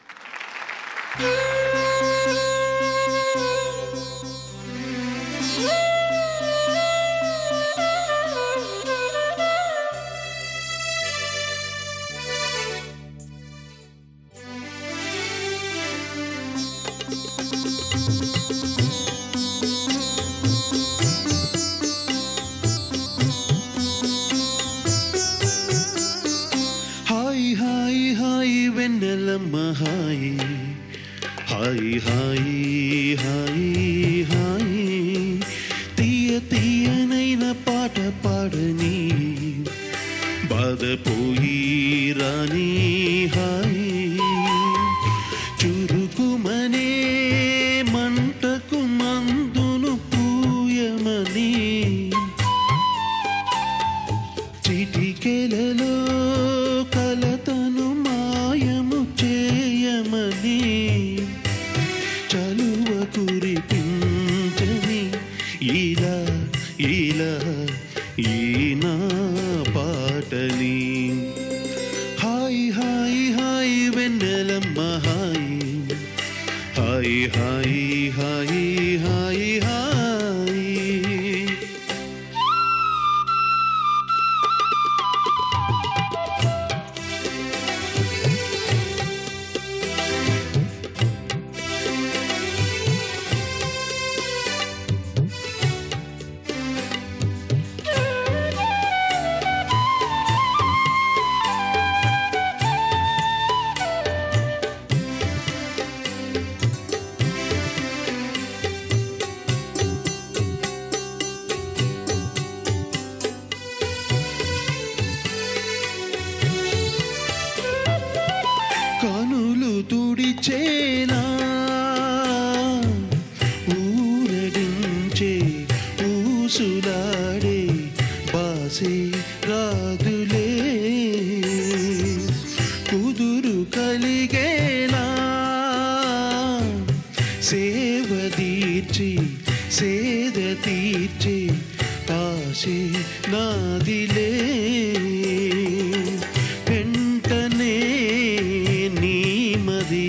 హాయ్ హాయ్ హాయ్ వెన్నెలమ్మ హాయ్ హాయ్ హాయ్ హాయ్ హాయ్ తీయ తీయనైన పాట పాడని బాధ పోయి రాని హాయ్ చురుకుమనే మంటకు మందును పూయమని చిటికెలలో కలతను మాయము చేయమని చలువ కురిపించని ఇలా ఇలా ఈ నా పాటని హాయ్ హాయ్ హాయ్ వెన్నెలమ్మ హాయ్ హాయ్ హాయ్ హాయ్ హాయ్ హాయ్ కనులు తుడిచేనా ఊరడించే ఊసులాడే బాసే రాదులే కుదురు కలిగేలా సేవ తీర్చి సేద తీర్చి ఆశే నాదిలే వెంటనే నీమది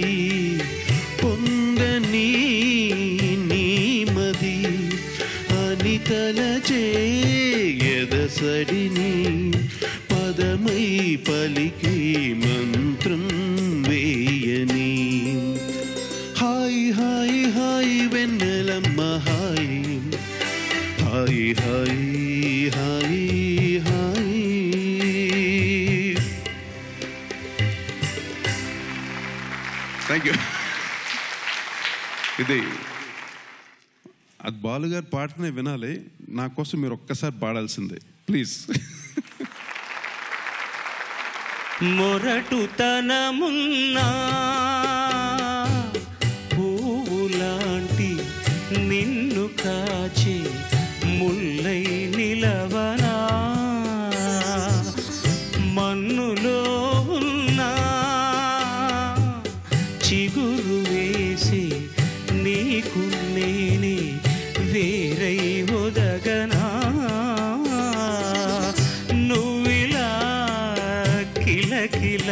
పొందని నీమది అని తలచే ఎదసడిని పదమై పలికి మంత్రం వేయని హాయ్ హాయ్ హాయ్ వెన్నెలమ్మ హాయ్ హాయ్ హాయ్ హాయ్ హాయ్ థ్యాంక్ యూ ఇది అది బాలుగారు పాటనే వినాలి నా కోసం మీరు ఒక్కసారి పాడాల్సిందే ప్లీజ్ మొరటుతనమున్నా పువ్వులాంటి నిన్ను కా దాచి ముల్లై నిలవనా మన్నులో ఉన్నా చిగురు వేసి నీకు నేనే వేరై ఒదగనా నువ్విలా కిలకిల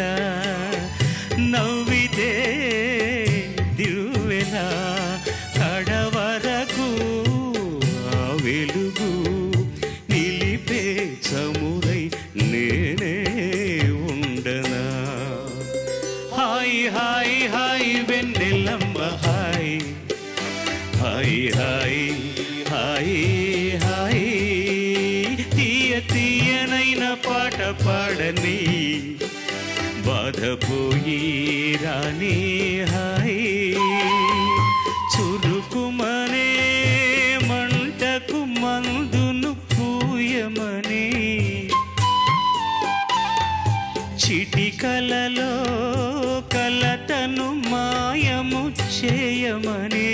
నవ్వితే దిరువెలా కడవరకు ఆ వెలుగు నిలిపే చమురై నేనే ఉండనా హాయ్ హాయ్ హాయ్ వెన్నెలమ్మ హాయ్ హాయ్ హాయ్ హాయ్ హాయ్ తీయ తీయనైన పాట పాడని బాధపోయి రాని హాయ్ చురుకుమనే మంటకు మందును పూయమని చిటికలలో కలతను మాయము చేయమని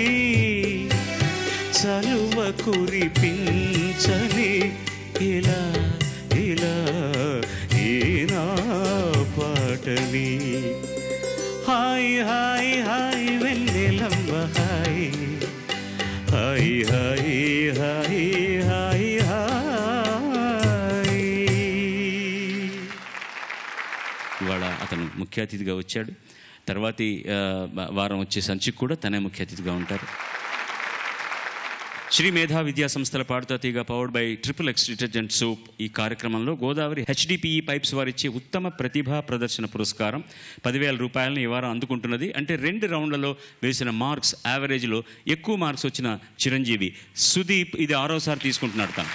చలువ కురిపించని ఇలా ఇలా ఈనా పాటని హాయ్ హాయ్ హాయ్ వెన్నెలమ్మ హాయ్ హాయ్ హాయ్ హాయ్ హాయ్ హాయ్ ఇవాళ అతను ముఖ్య అతిథిగా వచ్చాడు తర్వాతి ఆ, వారం వచ్చే సంచికి కూడా తనే ముఖ్య అతిథిగా ఉంటారు శ్రీ మేధా విద్యా సంస్థల Paaduta Theega powered by triple X detergent soap ఈ కార్యక్రమంలో గోదావరి హెచ్డిపిఈ పైప్స్ వారిచ్చే ఉత్తమ ప్రతిభా ప్రదర్శన పురస్కారం పదివేల రూపాయలను ఈ వారం అందుకుంటున్నది అంటే రెండు రౌండ్లలో వేసిన మార్క్స్ యావరేజ్లో ఎక్కువ మార్క్స్ వచ్చిన చిరంజీవి సుదీప్ ఇది ఆరోసారి తీసుకుంటున్నాడు తను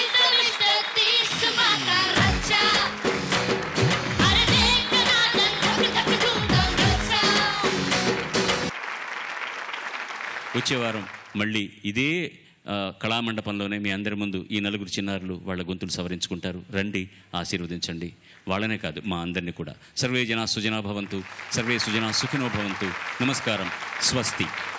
వచ్చే వారం మళ్ళీ ఇదే ఆ, కళామండపంలోనే మీ అందరి ముందు ఈ నలుగురు చిన్నారులు వాళ్ళ గొంతులు సవరించుకుంటారు రండి ఆశీర్వదించండి వాళ్ళనే కాదు మా అందరినీ కూడా సర్వే జనా సుజనా భవంతు సర్వే సుజనా సుఖినో భవంతు నమస్కారం స్వస్తి